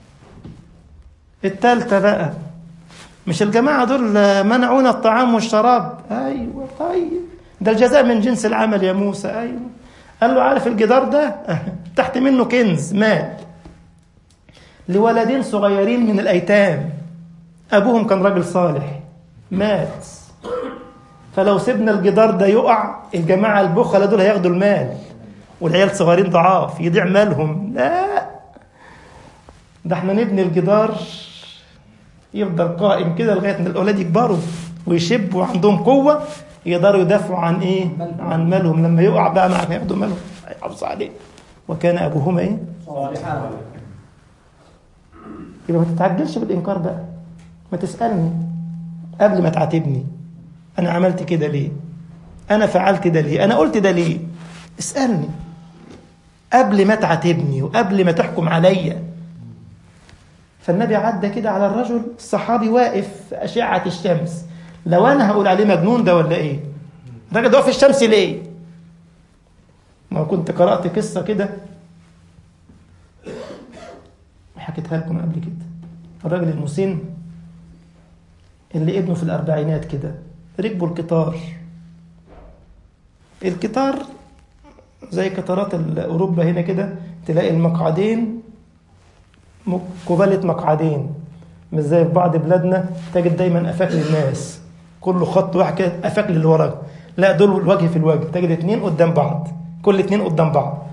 التالتة بقى مش الجماعة دول منعونا الطعام والشراب أيوة طيب ده الجزاء من جنس العمل يا موسى أيوة قال له عارف الجدار ده تحت منه كنز مال لولدين صغيرين من الايتام ابوهم كان راجل صالح مات فلو سيبنا الجدار ده يقع الجماعه البخله دول هياخدوا المال والعيال صغيرين ضعاف يضيع مالهم لا ده احنا نبني الجدار يفضل قائم كده لغايه ما الاولاد يكبروا ويشبوا وعندهم قوه يقدروا يدافعوا عن ايه؟ عن مالهم لما يقع بقى معك هياخدوا مالهم هيحافظوا عليه وكان ابوهما ايه؟ صالحا يبقى ما تتعجلش بالانكار بقى ما تسالني قبل ما تعاتبني انا عملت كده ليه؟ انا فعلت ده ليه؟ انا قلت ده ليه؟ اسالني قبل ما تعاتبني وقبل ما تحكم عليا فالنبي عدى كده على الرجل الصحابي واقف في أشعة الشمس لو أنا هقول عليه مجنون ده ولا إيه الراجل ده واقف في الشمس ليه ما كنت قرأت قصة كده وحكيتها لكم قبل كده الراجل المسن اللي ابنه في الأربعينات كده ركبوا القطار القطار زي قطارات أوروبا هنا كده تلاقي المقعدين قبالة مقعدين مش زي في بعض بلادنا تجد دايما افاك للناس كله خط واحد كده افاك للي وراه لا دول الوجه في الوجه تجد اتنين قدام بعض كل اتنين قدام بعض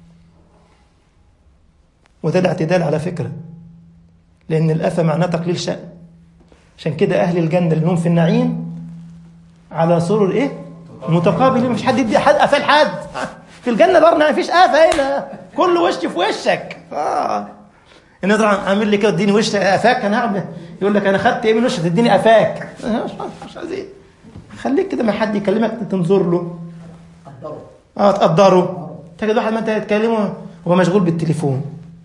وده الاعتدال على فكرة لأن الأفة معناه تقليل شأن عشان كده أهل الجنة اللي هم في النعيم على سرر إيه؟ متقابلين مفيش حد يدي حد قفاه لحد في الجنة برنا مفيش قفا هنا كله وش في وشك آه. ان طبعا عامل لي كده اديني وش قفاك انا هعمل يقول لك انا خدت ايه من وشك تديني قفاك مش عايزين خليك كده ما حد يكلمك تنظر له قدروا اه تقدره تجد واحد ما انت تكلمه هو مشغول بالتليفون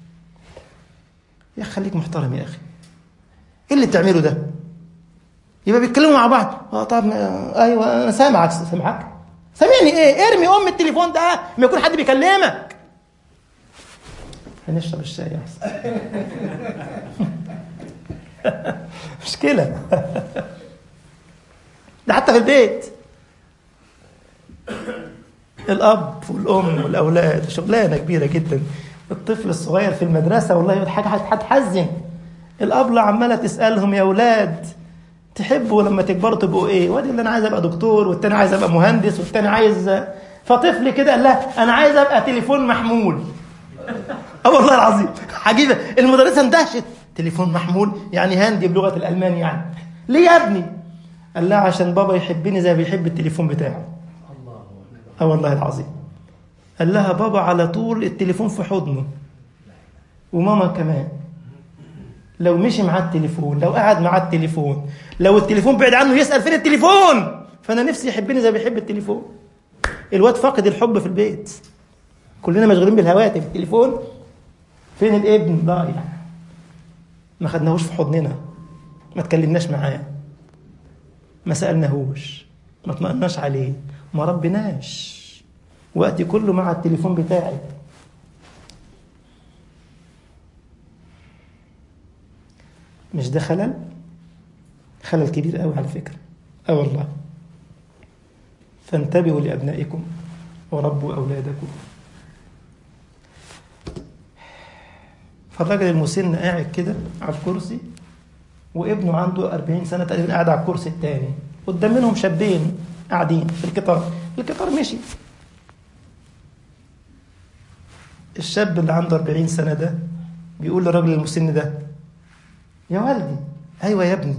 يا اخي خليك محترم يا اخي ايه اللي بتعمله ده يبقى بيتكلموا مع بعض اه طب آه، ايوه انا سامعك سامعك سامعني ايه ارمي ام التليفون ده ما يكون حد بيكلمك هنشرب الشاي احسن مشكله ده حتى في البيت الاب والام والاولاد شغلانه كبيره جدا الطفل الصغير في المدرسه والله حاجه هتحزن الابله عماله تسالهم يا اولاد تحبوا لما تكبروا تبقوا ايه؟ وادي اللي انا عايز ابقى دكتور والتاني عايز ابقى مهندس والتاني عايز فطفل كده قال لها انا عايز ابقى تليفون محمول اه والله العظيم عجيبه المدرسه اندهشت تليفون محمول يعني هاندي بلغه الالمان يعني ليه يا ابني؟ قال لها عشان بابا يحبني زي ما بيحب التليفون بتاعه الله اه والله العظيم قال لها بابا على طول التليفون في حضنه وماما كمان لو مشي معاه التليفون لو قعد معاه التليفون لو التليفون بعد عنه يسأل فين التليفون فأنا نفسي يحبني زي ما بيحب التليفون الواد فاقد الحب في البيت كلنا مشغولين بالهواتف التليفون فين الابن ضايع ما خدناهوش في حضننا ما تكلمناش معاه ما سألناهوش ما اطمئناش عليه ما ربناش وقتي كله مع التليفون بتاعي مش ده خلل خلل كبير قوي على فكرة اه والله فانتبهوا لأبنائكم وربوا أولادكم فالراجل المسن قاعد كده على الكرسي وابنه عنده 40 سنة تقريبا قاعد على الكرسي الثاني قدام منهم شابين قاعدين في القطار القطار مشي الشاب اللي عنده 40 سنة ده بيقول للراجل المسن ده يا والدي ايوه يا ابني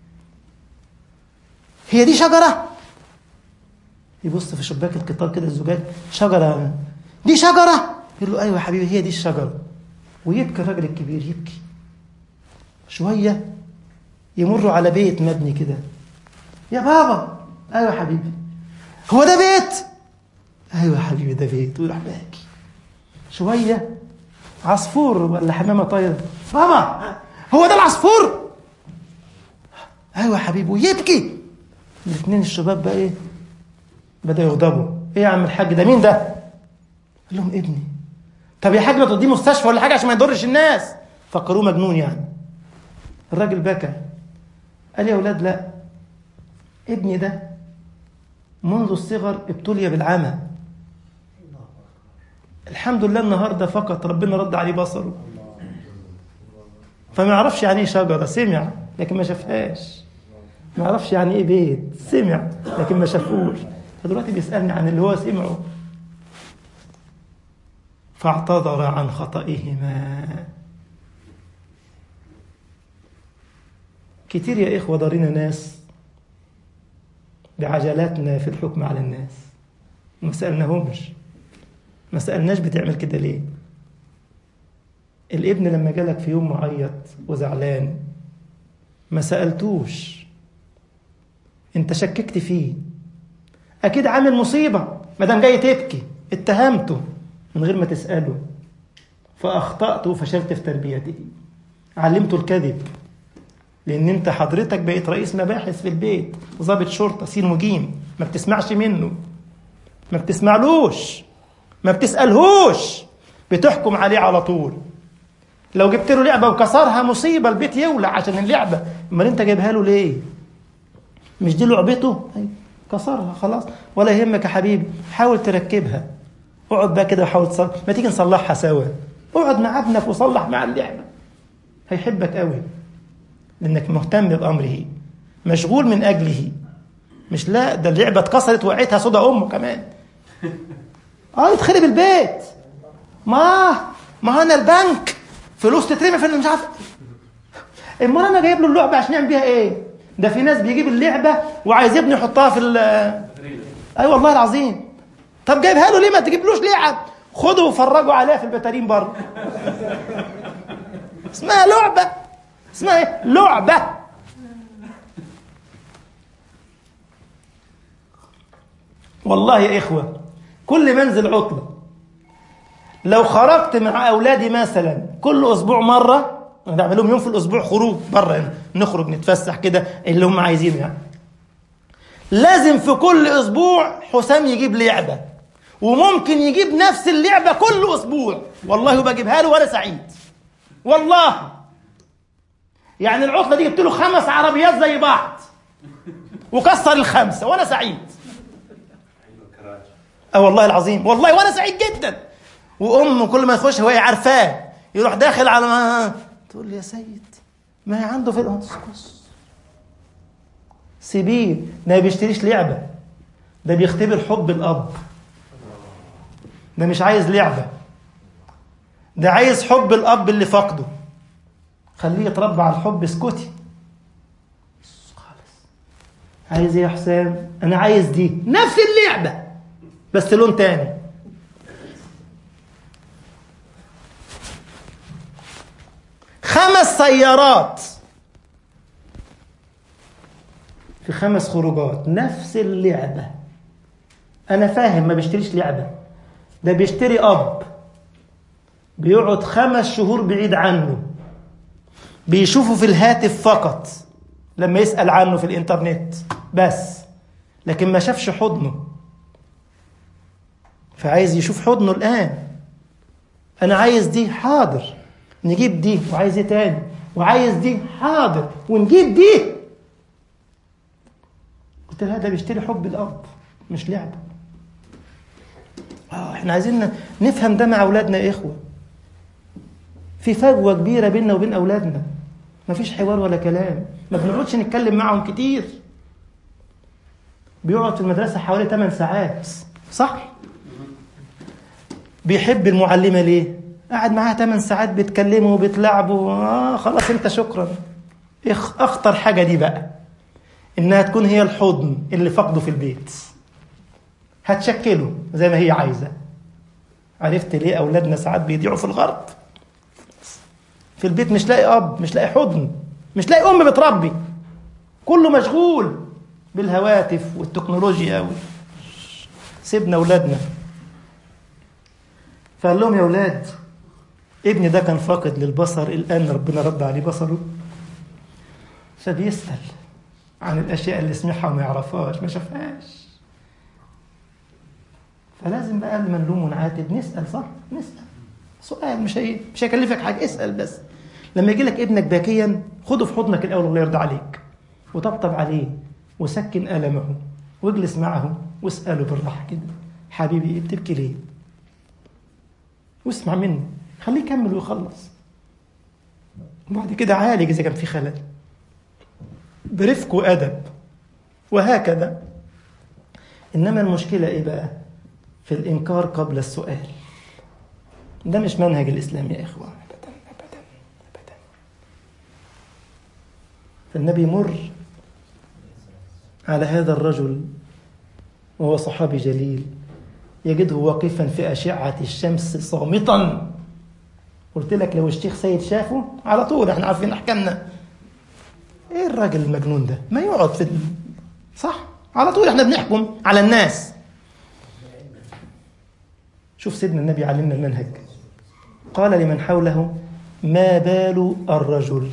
هي دي شجرة يبص في شباك القطار كده الزجاج شجرة دي شجرة يقول له ايوه يا حبيبي هي دي الشجرة ويبكي الراجل الكبير يبكي شوية يمروا على بيت مبني كده يا بابا ايوه يا حبيبي هو ده بيت ايوه يا حبيبي ده بيت ويروح باكي شوية عصفور ولا حمامة طايرة بابا هو ده العصفور ايوه يا حبيبي ويبكي الاثنين الشباب بقى ايه بدأوا يغضبوا ايه يا عم الحاج ده مين ده قال لهم ابني طب يا حاج ما توديه مستشفى ولا حاجه عشان ما يضرش الناس فكروه مجنون يعني الراجل بكى قال يا اولاد لا ابني ده منذ الصغر ابتلي بالعمى الحمد لله النهارده فقط ربنا رد عليه بصره فما يعرفش يعني ايه شجره سمع لكن ما شافهاش ما يعرفش يعني ايه بيت سمع لكن ما شافوش فدلوقتي بيسالني عن اللي هو سمعه فاعتذر عن خطئهما كتير يا إخوة دارنا ناس بعجلاتنا في الحكم على الناس ما سألناهمش ما سألناش بتعمل كده ليه الابن لما جالك في يوم معيط وزعلان ما سألتوش انت شككت فيه اكيد عامل مصيبة ما دام جاي تبكي اتهمته من غير ما تسأله فأخطأت وفشلت في تربيته علمته الكذب لأن أنت حضرتك بقيت رئيس مباحث في البيت ضابط شرطة سين وجيم ما بتسمعش منه ما بتسمعلوش ما بتسألهوش بتحكم عليه على طول لو جبت له لعبة وكسرها مصيبة البيت يولع عشان اللعبة امال انت جايبها له ليه مش دي لعبته أيوة. كسرها خلاص ولا يهمك يا حبيبي حاول تركبها اقعد بقى كده وحاول تصلح ما تيجي نصلحها سوا اقعد مع ابنك وصلح مع اللعبة هيحبك قوي لانك مهتم بامره مشغول من اجله مش لا ده اللعبة اتكسرت وقعتها صدى امه كمان اه يتخرب البيت ما ما انا البنك فلوس تترمي في مش عارف امال انا جايب له اللعبه عشان يعمل بيها ايه ده في ناس بيجيب اللعبه وعايز ابنه يحطها في ال اي أيوة والله العظيم طب جايبها له ليه ما تجيبلوش لعب خدوا وفرجوا عليها في البتارين بره اسمها لعبه اسمها ايه لعبه والله يا اخوه كل منزل عطله لو خرجت مع اولادي مثلا كل اسبوع مره نعمل لهم يوم في الاسبوع خروج بره نخرج نتفسح كده اللي هم عايزينه يعني لازم في كل اسبوع حسام يجيب لعبه وممكن يجيب نفس اللعبه كل اسبوع والله بجيبها له وانا سعيد والله يعني العطله دي جبت له خمس عربيات زي بعض وكسر الخمسه وانا سعيد اه والله العظيم والله وانا سعيد جدا وام كل ما يخش وهي عارفاه يروح داخل على ما تقول لي يا سيد ما هي عنده في الانسكوس سيبيه ده ما بيشتريش لعبه ده بيختبر حب الاب ده مش عايز لعبه ده عايز حب الاب اللي فقده خليه يتربى على الحب اسكتي خالص عايز ايه يا حسام انا عايز دي نفس اللعبه بس لون تاني خمس سيارات في خمس خروجات نفس اللعبة أنا فاهم ما بيشتريش لعبة ده بيشتري أب بيقعد خمس شهور بعيد عنه بيشوفه في الهاتف فقط لما يسأل عنه في الإنترنت بس لكن ما شافش حضنه فعايز يشوف حضنه الآن أنا عايز دي حاضر نجيب دي وعايز ايه تاني وعايز دي حاضر ونجيب دي قلت لها ده بيشتري حب الاب مش لعبه اه احنا عايزين نفهم ده مع اولادنا يا اخوه في فجوه كبيره بيننا وبين اولادنا مفيش حوار ولا كلام ما بنقعدش نتكلم معهم كتير بيقعد في المدرسه حوالي 8 ساعات صح بيحب المعلمه ليه قاعد معاها 8 ساعات بيتكلموا وبيتلعبوا آه خلاص انت شكرا اخطر حاجة دي بقى انها تكون هي الحضن اللي فقده في البيت هتشكله زي ما هي عايزة عرفت ليه اولادنا ساعات بيضيعوا في الغرب في البيت مش لاقي اب مش لاقي حضن مش لاقي ام بتربي كله مشغول بالهواتف والتكنولوجيا و... سيبنا اولادنا فقال لهم يا اولاد ابني ده كان فاقد للبصر الآن ربنا رد عليه بصره فبيسأل عن الأشياء اللي سمعها وما يعرفهاش ما شافهاش فلازم بقى قبل ما نلوم ونعاتب نسأل صح؟ نسأل سؤال مش هي مش هيكلفك حاجة اسأل بس لما يجي لك ابنك باكيا خده في حضنك الأول الله يرضى عليك وطبطب عليه وسكن ألمه واجلس معه واسأله بالراحة كده حبيبي بتبكي ليه؟ واسمع منه خليه يكمل ويخلص وبعد كده عالج إذا كان في خلل برفق وأدب وهكذا إنما المشكلة إيه بقى في الإنكار قبل السؤال ده مش منهج الإسلام يا إخوة أبدا أبدا أبدا فالنبي مر على هذا الرجل وهو صحابي جليل يجده واقفا في أشعة الشمس صامتا قلت لك لو الشيخ سيد شافه على طول احنا عارفين احكامنا ايه الراجل المجنون ده ما يقعد في صح على طول احنا بنحكم على الناس شوف سيدنا النبي علمنا المنهج قال لمن حوله ما بال الرجل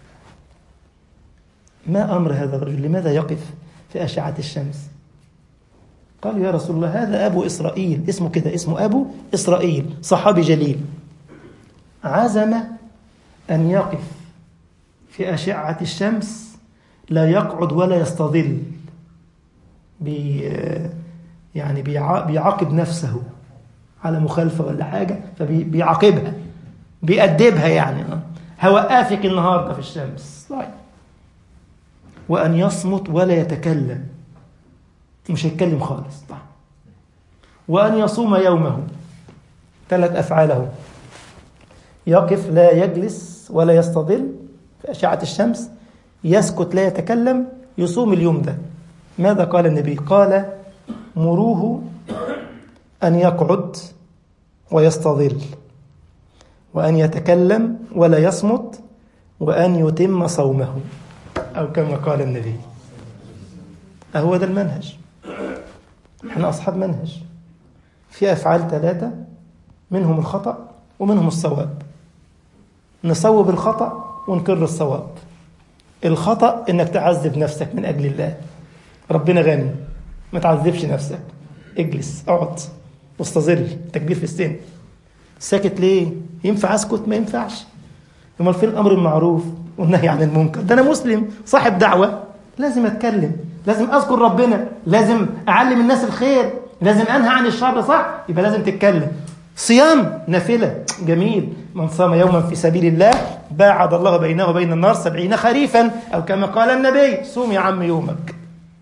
ما أمر هذا الرجل لماذا يقف في أشعة الشمس قالوا يا رسول الله هذا أبو إسرائيل اسمه كده اسمه أبو إسرائيل صحابي جليل عزم أن يقف في أشعة الشمس لا يقعد ولا يستظل بي يعني بيعاقب نفسه على مخالفة ولا حاجة فبيعاقبها بيأدبها يعني هوقفك النهاردة في الشمس طيب وأن يصمت ولا يتكلم مش هيتكلم خالص طيب وأن يصوم يومه ثلاث أفعاله يقف لا يجلس ولا يستظل في أشعة الشمس يسكت لا يتكلم يصوم اليوم ده ماذا قال النبي قال مروه أن يقعد ويستظل وأن يتكلم ولا يصمت وأن يتم صومه أو كما قال النبي أهو ده المنهج احنا أصحاب منهج في أفعال ثلاثة منهم الخطأ ومنهم الصواب نصوب الخطأ ونكر الصواب الخطأ إنك تعذب نفسك من أجل الله ربنا غني ما تعذبش نفسك اجلس اقعد واستظل تكبير في السن ساكت ليه ينفع اسكت ما ينفعش امال فين الامر المعروف والنهي عن المنكر ده انا مسلم صاحب دعوه لازم اتكلم لازم اذكر ربنا لازم اعلم الناس الخير لازم انهى عن الشر صح يبقى لازم تتكلم صيام نافله جميل من صام يوما في سبيل الله باعد الله بينه وبين النار سبعين خريفا او كما قال النبي صوم يا عم يومك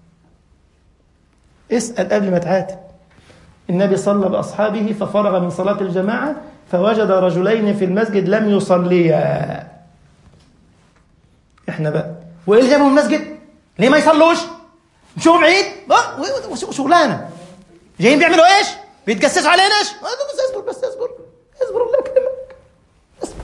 اسال قبل ما تعاتب النبي صلى باصحابه ففرغ من صلاه الجماعه فوجد رجلين في المسجد لم يصليا احنا بقى وايه اللي جابهم المسجد ليه ما يصلوش مشوهم عيد شغلانه جايين بيعملوا ايش بيتجسسوا علينا ايش بس اصبر بس اصبر اصبر الله يكرمك اصبر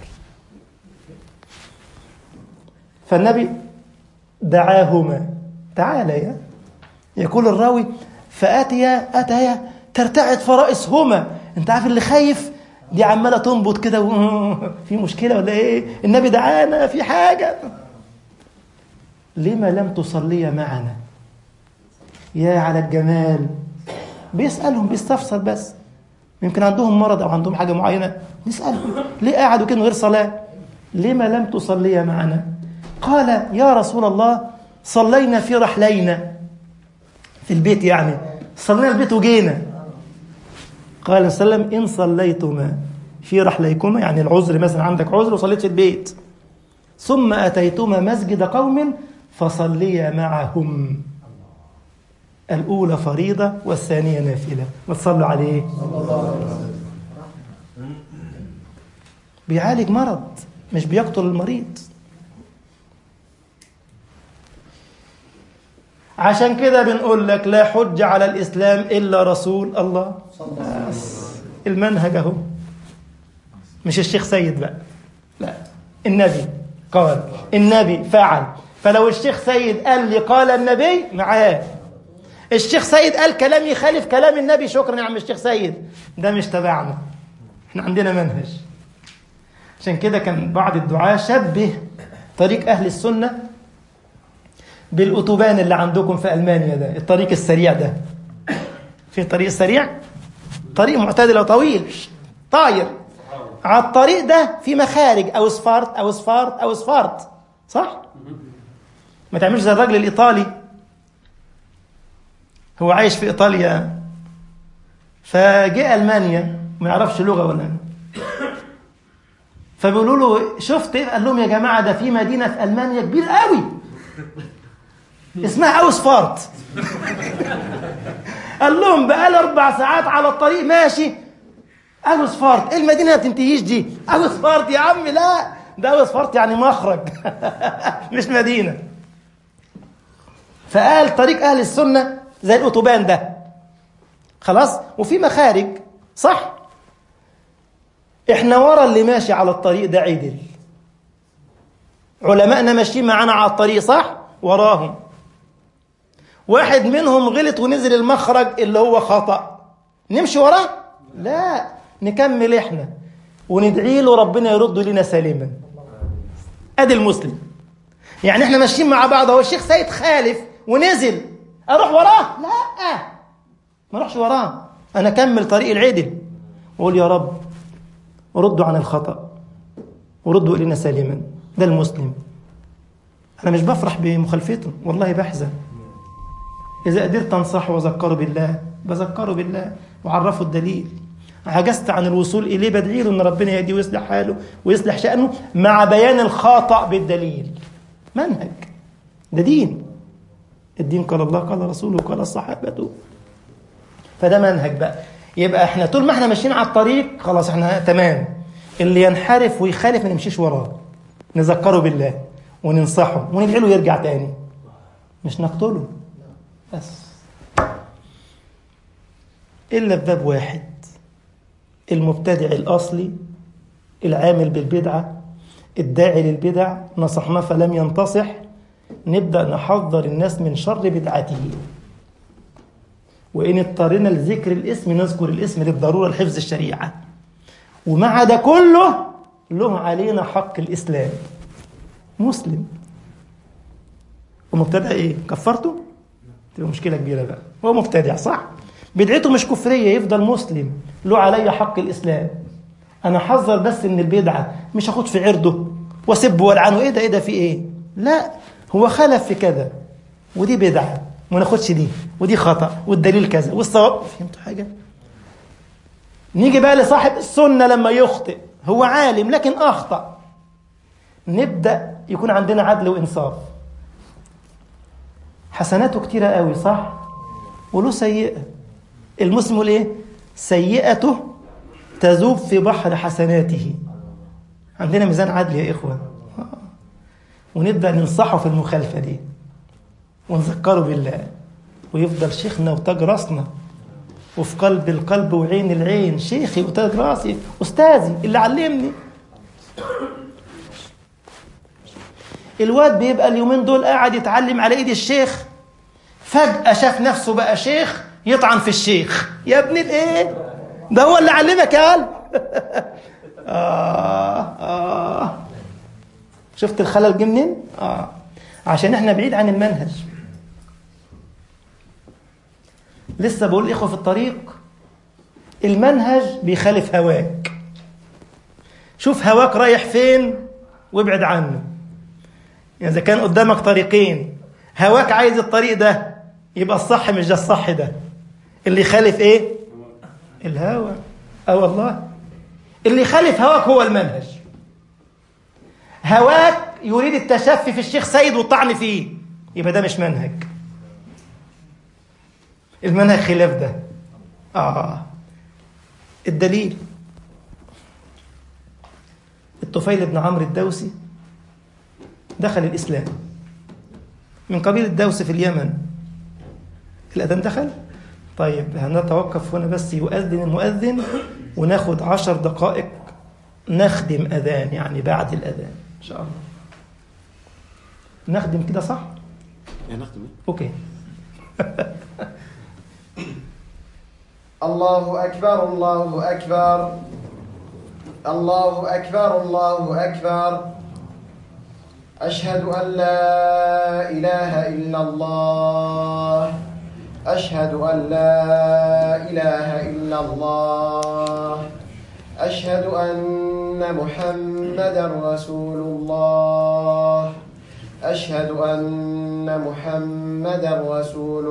فالنبي دعاهما تعاليا يقول الراوي فاتيا اتيا ترتعد فرائسهما انت عارف اللي خايف دي عماله تنبض كده في مشكله ولا ايه النبي دعانا في حاجه لما لم تصلي معنا يا على الجمال بيسألهم بيستفسر بس يمكن عندهم مرض أو عندهم حاجة معينة نسألهم ليه قعدوا كده من غير صلاة لما لم تصلي معنا قال يا رسول الله صلينا في رحلينا في البيت يعني صلينا البيت وجينا قال صلى الله عليه وسلم إن صليتما في رحليكما يعني العذر مثلا عندك عذر وصليت في البيت ثم أتيتما مسجد قوم فصليا معهم الأولى فريضة والثانية نافلة ما تصلوا عليه بيعالج مرض مش بيقتل المريض عشان كده بنقول لك لا حج على الإسلام إلا رسول الله بس المنهج أهو مش الشيخ سيد بقى لا النبي قال النبي فعل فلو الشيخ سيد قال لي قال النبي معاه الشيخ سيد قال كلام يخالف كلام النبي شكرا يا عم الشيخ سيد ده مش تبعنا احنا عندنا منهج عشان كده كان بعض الدعاة شبه طريق أهل السنة بالأتوبان اللي عندكم في ألمانيا ده الطريق السريع ده في طريق سريع طريق معتدل وطويل طاير على الطريق ده في مخارج أو صفارت أو صفارت أو صفارت صح؟ ما تعملش زي الراجل الإيطالي هو عايش في إيطاليا فجاء ألمانيا ما يعرفش لغة ولا فبيقولوا له شفت ايه قال لهم يا جماعه ده في مدينه في المانيا كبير قوي اسمها اوسفارت قال لهم بقى اربع ساعات على الطريق ماشي اوسفارت ايه المدينه ما بتنتهيش دي اوسفارت يا عم لا ده اوسفارت يعني مخرج مش مدينه فقال طريق اهل السنه زي الاوتوبان ده خلاص وفي مخارج صح احنا ورا اللي ماشي على الطريق ده عدل علمائنا ماشيين معانا على الطريق صح وراهم واحد منهم غلط ونزل المخرج اللي هو خطأ نمشي وراه لا نكمل احنا وندعي له ربنا يرد لنا سالما ادي المسلم يعني احنا ماشيين مع بعض اهو الشيخ سيد خالف ونزل اروح وراه لا ما اروحش وراه انا اكمل طريق العدل واقول يا رب وردوا عن الخطأ وردوا إلينا سالما ده المسلم أنا مش بفرح بمخالفته والله بحزن إذا قدرت أنصحه وأذكره بالله بذكره بالله وعرفه الدليل عجزت عن الوصول إليه بدعي له إن ربنا يهديه ويصلح حاله ويصلح شأنه مع بيان الخطأ بالدليل منهج ده دين الدين قال الله قال رسوله قال الصحابة فده منهج بقى يبقى احنا طول ما احنا ماشيين على الطريق خلاص احنا تمام اللي ينحرف ويخالف ما نمشيش وراه نذكره بالله وننصحه وندعي له يرجع تاني مش نقتله بس الا بباب واحد المبتدع الاصلي العامل بالبدعه الداعي للبدع نصحناه فلم ينتصح نبدا نحذر الناس من شر بدعته وإن اضطرنا لذكر الاسم نذكر الاسم للضرورة لحفظ الشريعة ومع ده كله له علينا حق الإسلام مسلم ومبتدع إيه؟ كفرته؟ تبقى مشكلة كبيرة بقى هو مبتدع صح؟ بدعته مش كفرية يفضل مسلم له علي حق الإسلام أنا حذر بس من البدعة مش هاخد في عرضه واسبه والعنه إيه ده إيه ده في إيه؟ لا هو خلف في كذا ودي بدعة وما ناخدش دي ودي خطأ والدليل كذا والصواب فهمتوا حاجة؟ نيجي بقى لصاحب السنة لما يخطئ هو عالم لكن أخطأ نبدأ يكون عندنا عدل وإنصاف حسناته كتيرة قوي صح؟ وله سيئة المسلم يقول إيه؟ سيئته تذوب في بحر حسناته عندنا ميزان عدل يا إخوة ونبدأ ننصحه في المخالفة دي ونذكره بالله ويفضل شيخنا وتاج راسنا وفي قلب القلب وعين العين شيخي وتاج راسي أستاذي اللي علمني الواد بيبقى اليومين دول قاعد يتعلم على ايد الشيخ فجأة شاف نفسه بقى شيخ يطعن في الشيخ يا ابن الايه ده هو اللي علمك يا قلب آه آه شفت الخلل جه منين؟ آه عشان احنا بعيد عن المنهج لسه بقول اخوه في الطريق المنهج بيخالف هواك شوف هواك رايح فين وابعد عنه يعني اذا كان قدامك طريقين هواك عايز الطريق ده يبقى الصح مش ده الصح ده اللي يخالف ايه الهوى اه والله اللي يخالف هواك هو المنهج هواك يريد التشفي في الشيخ سيد والطعن فيه يبقى ده مش منهج المنهج خلاف ده اه الدليل الطفيل بن عمرو الدوسي دخل الإسلام من قبيل الدوس في اليمن الأذان دخل طيب هنتوقف هنا بس يؤذن المؤذن وناخد عشر دقائق نخدم أذان يعني بعد الأذان إن شاء الله نخدم كده صح؟ يعني نخدم أوكي الله أكبر الله أكبر الله أكبر الله أكبر أشهد أن لا إله إلا الله أشهد أن لا إله إلا الله أشهد أن محمدا رسول الله أشهد أن محمدا رسول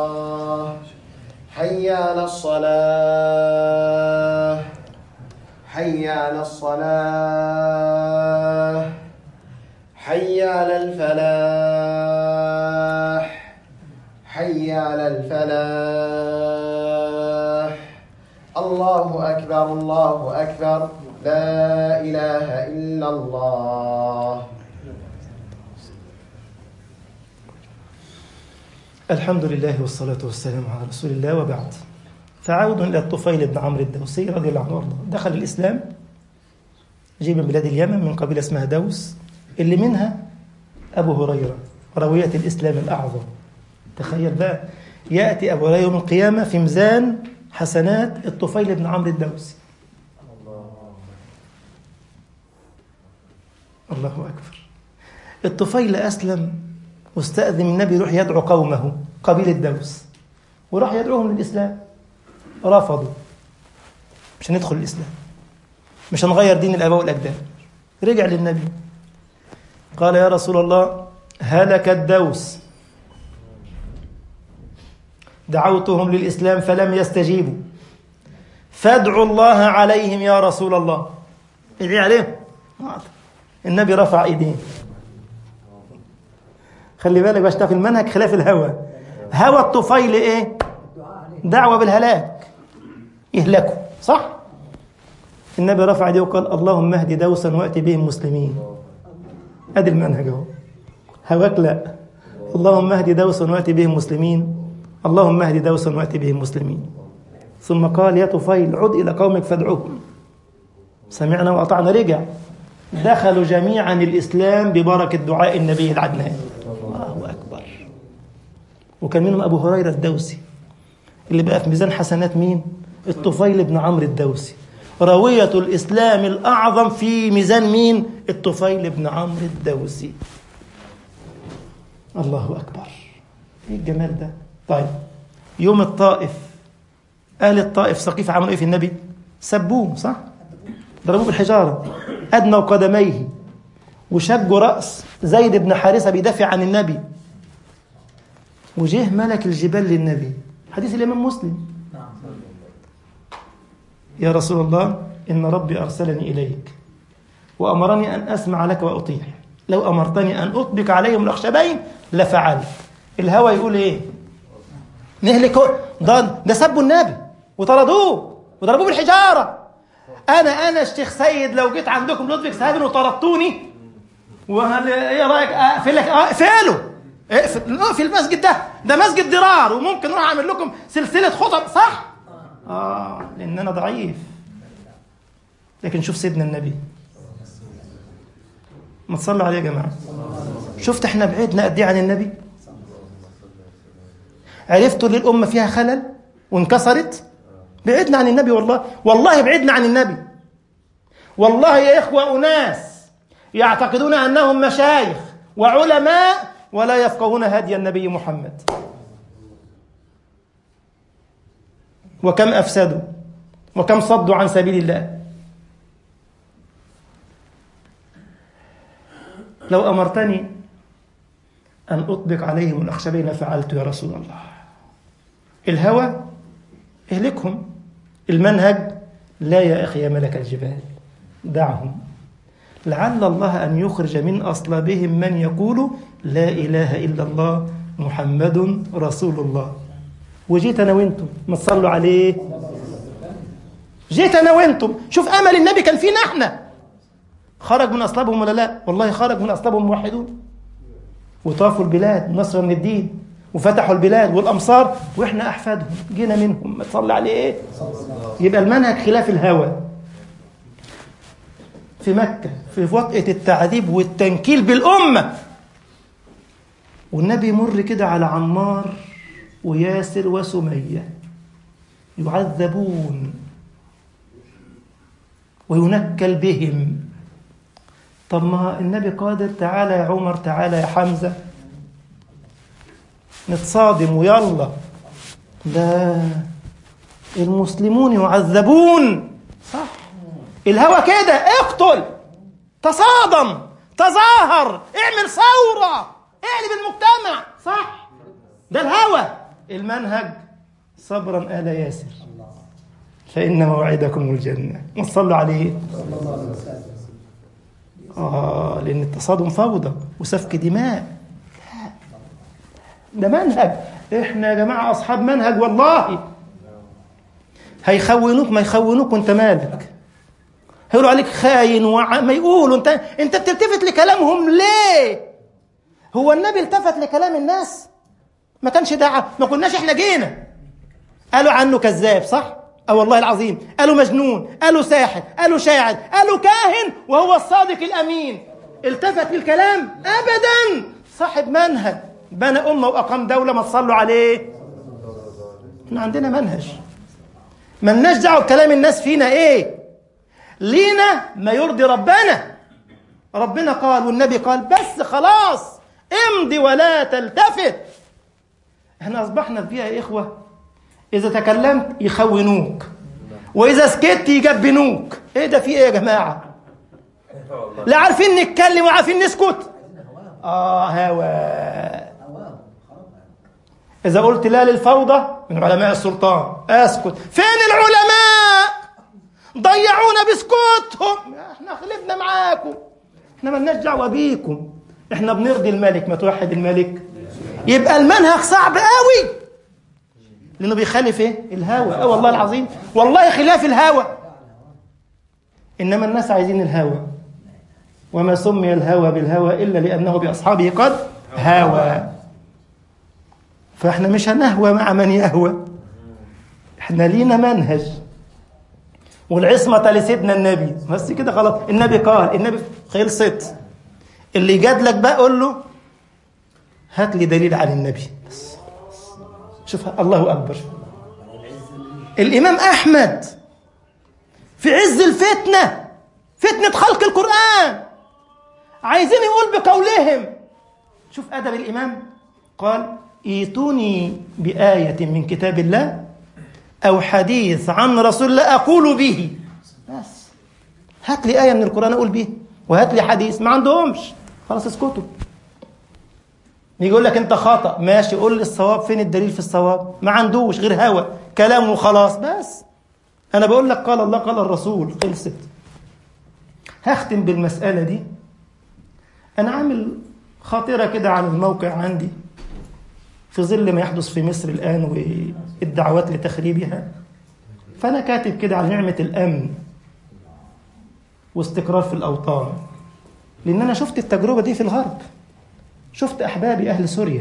الله حي على الصلاة حي على الصلاة حي على الفلاح حي على الفلاح الله أكبر الله أكبر لا إله إلا الله الحمد لله والصلاة والسلام على رسول الله وبعد فعود إلى الطفيل بن عمرو الدوسي رضي الله عنه وارضاه دخل الإسلام جه من بلاد اليمن من قبيلة اسمها دوس اللي منها أبو هريرة روية الإسلام الأعظم تخيل بقى يأتي أبو هريرة يوم القيامة في ميزان حسنات الطفيل بن عمرو الدوسي الله أكبر الطفيل أسلم واستأذن النبي يروح يدعو قومه قبيلة دوس وراح يدعوهم للإسلام رفضوا مش هندخل الإسلام مش هنغير دين الآباء والأجداد رجع للنبي قال يا رسول الله هلك الدوس دعوتهم للإسلام فلم يستجيبوا فادعوا الله عليهم يا رسول الله ادعي عليهم النبي رفع ايديه خلي بالك باش في المنهج خلاف الهوى هوى الطفيل ايه دعوة بالهلاك يهلكوا صح النبي رفع ايديه وقال اللهم اهد دوسا واتي بهم مسلمين ادي المنهج اهو هواك لا اللهم اهد دوسا واتي بهم مسلمين اللهم اهد دوسا واتي بهم مسلمين ثم قال يا طفيل عد الى قومك فادعوهم سمعنا واطعنا رجع دخلوا جميعا الاسلام ببركه دعاء النبي العدنان الله اكبر وكان منهم ابو هريره الدوسي اللي بقى في ميزان حسنات مين الطفيل بن عمرو الدوسي راوية الإسلام الأعظم في ميزان مين الطفيل بن عمرو الدوسي الله أكبر إيه الجمال ده طيب يوم الطائف أهل الطائف سقيف عملوا إيه في النبي سبوه صح ضربوه بالحجارة أدنوا قدميه وشجوا رأس زيد بن حارثة بيدافع عن النبي وجه ملك الجبال للنبي حديث الإمام مسلم يا رسول الله إن ربي أرسلني إليك وأمرني أن أسمع لك وأطيع لو أمرتني أن أطبق عليهم الأخشبين لفعلت الهوى يقول إيه نهلك ده, ده سبوا النبي وطردوه وضربوه بالحجارة أنا أنا الشيخ سيد لو جيت عندكم لطفك سهادن وطردتوني وهل إيه رأيك أقفل لك أقفله اقفل في المسجد ده ده مسجد ضرار وممكن اروح اعمل لكم سلسله خطب صح؟ اه لان انا ضعيف لكن شوف سيدنا النبي ما تصلوا عليه يا جماعه شفت احنا بعدنا قد ايه عن النبي عرفتوا ليه الامه فيها خلل وانكسرت بعدنا عن النبي والله والله بعدنا عن النبي والله يا اخوه اناس يعتقدون انهم مشايخ وعلماء ولا يفقهون هدي النبي محمد وكم افسدوا وكم صدوا عن سبيل الله لو امرتني ان اطبق عليهم الاخشبين لفعلت يا رسول الله الهوى اهلكهم المنهج لا يا اخي يا ملك الجبال دعهم لعل الله ان يخرج من اصلابهم من يقول لا اله الا الله محمد رسول الله وجيت انا وانتم ما تصلوا عليه جيت انا وانتم شوف امل النبي كان فينا احنا خرج من اصلابهم ولا لا والله خرج من اصلابهم موحدون وطافوا البلاد نصرا من الدين وفتحوا البلاد والامصار واحنا احفادهم جينا منهم ما تصلي عليه ايه يبقى المنهج خلاف الهوى في مكة في وطئة التعذيب والتنكيل بالأمة والنبي يمر كده على عمار وياسر وسمية يعذبون وينكل بهم طب ما النبي قادر تعالى يا عمر تعالى يا حمزة نتصادم ويلا ده المسلمون يعذبون صح الهوى كده اقتل تصادم تظاهر اعمل ثورة اقلب المجتمع صح ده الهوى المنهج صبرا آل ياسر فإن موعدكم الجنة ما تصلوا عليه آه لأن التصادم فوضى وسفك دماء ده منهج احنا يا جماعة أصحاب منهج والله هيخونوك ما يخونوك وانت مالك هيقولوا عليك خاين وع... ما يقولوا انت انت بتلتفت لكلامهم ليه هو النبي التفت لكلام الناس ما كانش دعا ما كناش احنا جينا قالوا عنه كذاب صح اه والله العظيم قالوا مجنون قالوا ساحر قالوا شاعر قالوا كاهن وهو الصادق الامين التفت للكلام ابدا صاحب منهج بنى امه واقام دوله ما تصلوا عليه احنا عندنا منهج ملناش دعوه بكلام الناس فينا ايه لينا ما يرضي ربنا ربنا قال والنبي قال بس خلاص امضي ولا تلتفت احنا اصبحنا فيها يا اخوه اذا تكلمت يخونوك واذا سكت يجبنوك ايه ده في ايه يا جماعه لا عارفين نتكلم وعارفين نسكت اه هوا اذا قلت لا للفوضى من علماء السلطان اسكت فين العلماء ضيعونا بسكوتهم احنا خلفنا معاكم احنا ملناش دعوه بيكم احنا بنرضي الملك ما توحد الملك يبقى المنهج صعب قوي لانه بيخالف ايه الهوى اه والله العظيم والله خلاف الهوى انما الناس عايزين الهوى وما سمي الهوى بالهوى الا لانه باصحابه قد هوى فاحنا مش هنهوى مع من يهوى احنا لينا منهج والعصمة لسيدنا النبي بس كده خلاص النبي قال النبي خلصت اللي يجادلك بقى قول له هات لي دليل عن النبي بس شوف الله أكبر الإمام أحمد في عز الفتنة فتنة خلق القرآن عايزين يقول بقولهم شوف أدب الإمام قال ايتوني بآية من كتاب الله أو حديث عن رسول الله أقول به بس هات لي آية من القرآن أقول به وهات لي حديث ما عندهمش خلاص اسكتوا يقول لك أنت خطأ ماشي قول لي الصواب فين الدليل في الصواب ما عندوش غير هوى كلام وخلاص بس أنا بقول لك قال الله قال الرسول خلصت هختم بالمسألة دي أنا عامل خاطرة كده على الموقع عندي في ظل ما يحدث في مصر الآن والدعوات لتخريبها فأنا كاتب كده على نعمة الأمن واستقرار في الأوطان لأن أنا شفت التجربة دي في الغرب شفت أحبابي أهل سوريا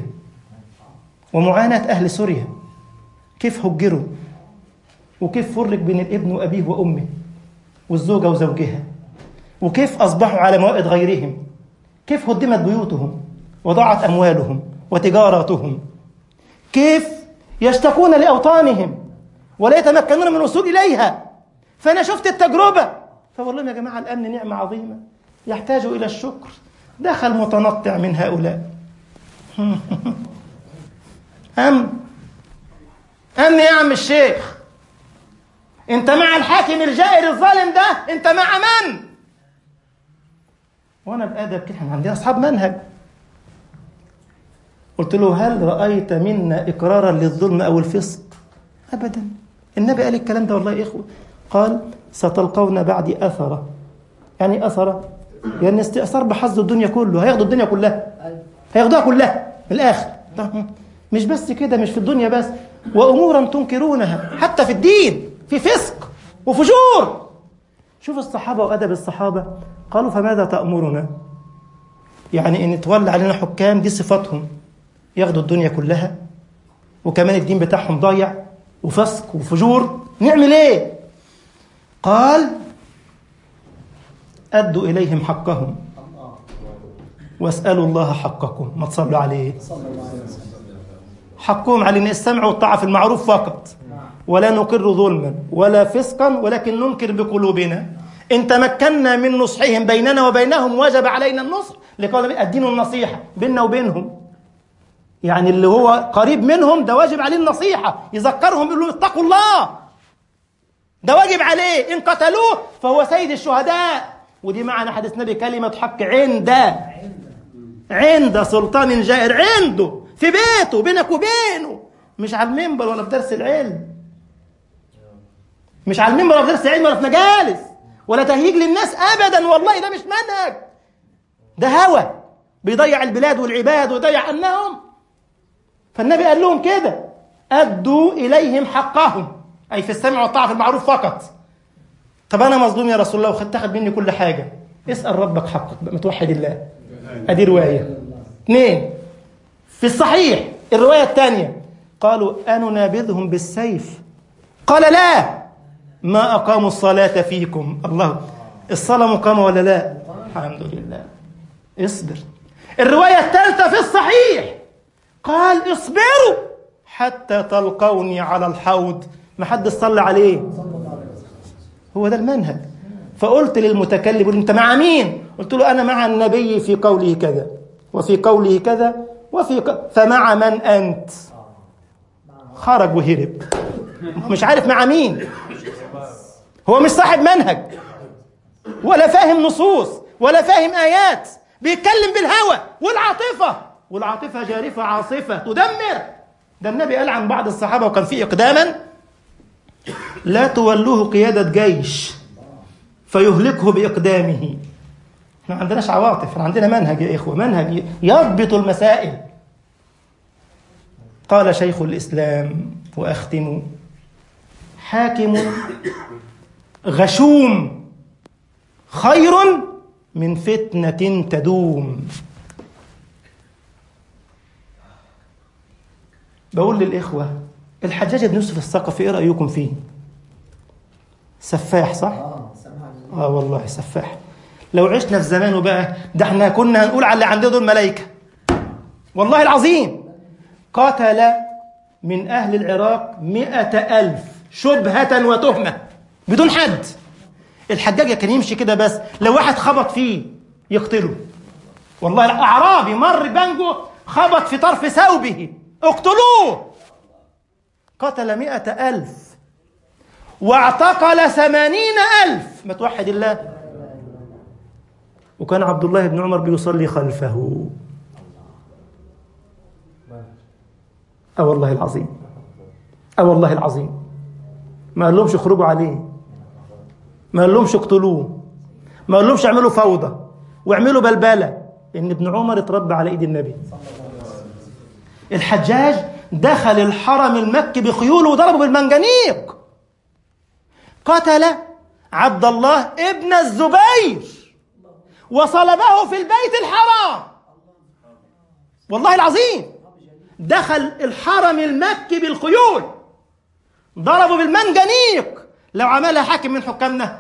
ومعاناة أهل سوريا كيف هجروا وكيف فرق بين الابن وأبيه وأمه والزوجة وزوجها وكيف أصبحوا على موائد غيرهم كيف هدمت بيوتهم وضاعت أموالهم وتجاراتهم كيف يشتكون لأوطانهم ولا يتمكنون من الوصول إليها فأنا شفت التجربة فبقول لهم يا جماعة الأمن نعمة عظيمة يحتاج إلى الشكر دخل متنطع من هؤلاء أمن أمن يا عم الشيخ أنت مع الحاكم الجائر الظالم ده أنت مع من؟ وأنا بأدب كده احنا عندنا أصحاب منهج قلت له هل رأيت منا إقرارا للظلم أو الفسق أبدا النبي قال الكلام ده والله يا إخوة قال ستلقون بعدي أثرة يعني أثرة يعني استئثار بحظ الدنيا كله هياخدوا الدنيا كلها هياخدوها كلها من الآخر مش بس كده مش في الدنيا بس وأمورا تنكرونها حتى في الدين في فسق وفجور شوف الصحابة وأدب الصحابة قالوا فماذا تأمرنا يعني إن تولى علينا حكام دي صفاتهم ياخدوا الدنيا كلها وكمان الدين بتاعهم ضايع وفسق وفجور نعمل ايه قال أدوا إليهم حقهم واسألوا الله حقكم ما تصلوا عليه حقهم على أن السمع والطاعة في المعروف فقط ولا نقر ظلما ولا فسقا ولكن ننكر بقلوبنا إن تمكنا من نصحهم بيننا وبينهم وجب علينا النصح لقول الدين النصيحة بيننا وبينهم يعني اللي هو قريب منهم ده واجب عليه النصيحة يذكرهم يقول لهم اتقوا الله ده واجب عليه إن قتلوه فهو سيد الشهداء ودي معنى حديث النبي كلمة حق عند عند سلطان جائر عنده في بيته بينك وبينه مش على المنبر ولا في درس العلم مش على المنبر ولا في درس علم ولا في مجالس ولا تهييج للناس ابدا والله ده مش منهج ده هوى بيضيع البلاد والعباد ويضيع امنهم فالنبي قال لهم كده ادوا اليهم حقهم اي في السمع والطاعه في المعروف فقط طب انا مظلوم يا رسول الله وخدت تاخد مني كل حاجه اسال ربك حقك بقى متوحد الله ادي روايه اثنين في الصحيح الروايه الثانيه قالوا اننابذهم بالسيف قال لا ما اقاموا الصلاه فيكم الله الصلاه مقامه ولا لا الحمد لله اصبر الروايه الثالثه في الصحيح قال اصبروا حتى تلقوني على الحوض ما حد صلى عليه هو ده المنهج فقلت للمتكلم يقول انت مع مين قلت له انا مع النبي في قوله كذا وفي قوله كذا وفي ق... فمع من انت خرج وهرب مش عارف مع مين هو مش صاحب منهج ولا فاهم نصوص ولا فاهم ايات بيتكلم بالهوى والعاطفه والعاطفه جارفه عاصفه تدمر ده النبي قال عن بعض الصحابه وكان في اقداما لا تولوه قياده جيش فيهلكه باقدامه احنا ما عندناش عواطف احنا عندنا منهج يا اخوه منهج يضبط المسائل قال شيخ الاسلام واختم حاكم غشوم خير من فتنه تدوم بقول للاخوه الحجاج بن يوسف الثقفي ايه رايكم فيه سفاح صح اه والله سفاح لو عشنا في زمانه بقى ده احنا كنا هنقول على اللي عندنا دول ملائكه والله العظيم قتل من أهل العراق مئة ألف شبهة وتهمة بدون حد الحجاج كان يمشي كده بس لو واحد خبط فيه يقتله والله الأعرابي مر بانجو خبط في طرف ثوبه اقتلوه قتل مئة ألف واعتقل ثمانين ألف ما توحد الله وكان عبد الله بن عمر بيصلي خلفه أه والله العظيم أه والله العظيم ما قال لهمش اخرجوا عليه ما قال لهمش اقتلوه ما قال لهمش اعملوا فوضى واعملوا بلبلة إن ابن عمر اتربى على إيد النبي الحجاج دخل الحرم المكي بخيوله وضربه بالمنجنيق قتل عبد الله ابن الزبير وصلبه في البيت الحرام والله العظيم دخل الحرم المكي بالخيول ضربوا بالمنجنيق لو عملها حاكم من حكامنا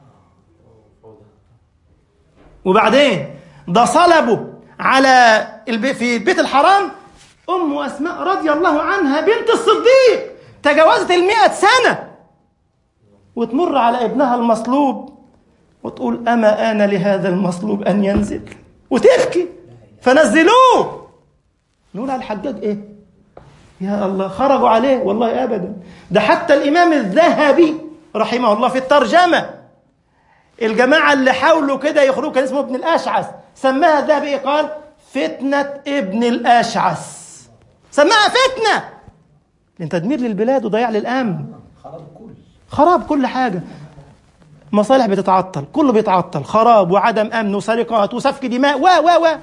وبعدين ده صلبوا على البي في بيت الحرام أم أسماء رضي الله عنها بنت الصديق تجاوزت المئة سنة وتمر على ابنها المصلوب وتقول أما آن لهذا المصلوب أن ينزل وتبكي فنزلوه نقول على الحجاج إيه يا الله خرجوا عليه والله أبدا ده حتى الإمام الذهبي رحمه الله في الترجمة الجماعة اللي حاولوا كده يخرجوا كان اسمه ابن الأشعث سماها الذهبي إيه قال فتنة ابن الأشعث سماها فتنة لأن تدمير للبلاد وضياع للأمن خراب كل حاجة مصالح بتتعطل كله بيتعطل خراب وعدم أمن وسرقات وسفك دماء و و و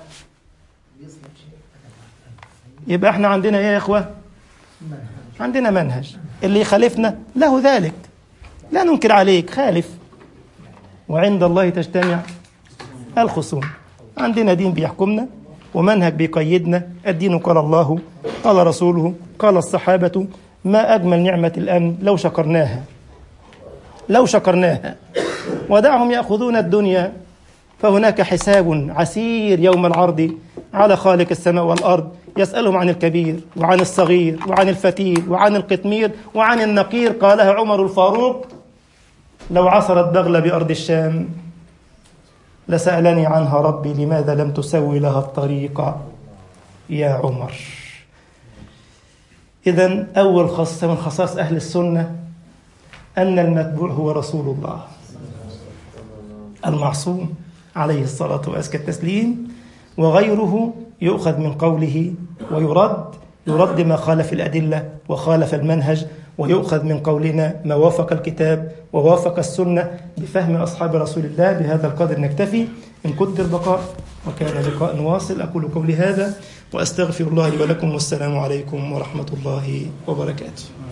يبقى احنا عندنا ايه يا اخوة عندنا منهج اللي يخالفنا له ذلك لا ننكر عليك خالف وعند الله تجتمع الخصوم عندنا دين بيحكمنا ومنهج بيقيدنا الدين قال الله قال رسوله قال الصحابة ما أجمل نعمة الأمن لو شكرناها لو شكرناها ودعهم يأخذون الدنيا فهناك حساب عسير يوم العرض على خالق السماء والأرض يسألهم عن الكبير وعن الصغير وعن الفتيل وعن القطمير وعن النقير قالها عمر الفاروق لو عصرت بغلة بأرض الشام لسألني عنها ربي لماذا لم تسوي لها الطريق يا عمر إذا أول خاصة من خصائص أهل السنة أن المتبوع هو رسول الله المعصوم عليه الصلاة وأزكى التسليم وغيره يؤخذ من قوله ويرد يرد ما خالف الأدلة وخالف المنهج ويؤخذ من قولنا ما وافق الكتاب ووافق السنة بفهم أصحاب رسول الله بهذا القدر نكتفي إن قدر بقاء وكان لقاء واصل أقول قولي هذا وأستغفر الله لي ولكم والسلام عليكم ورحمة الله وبركاته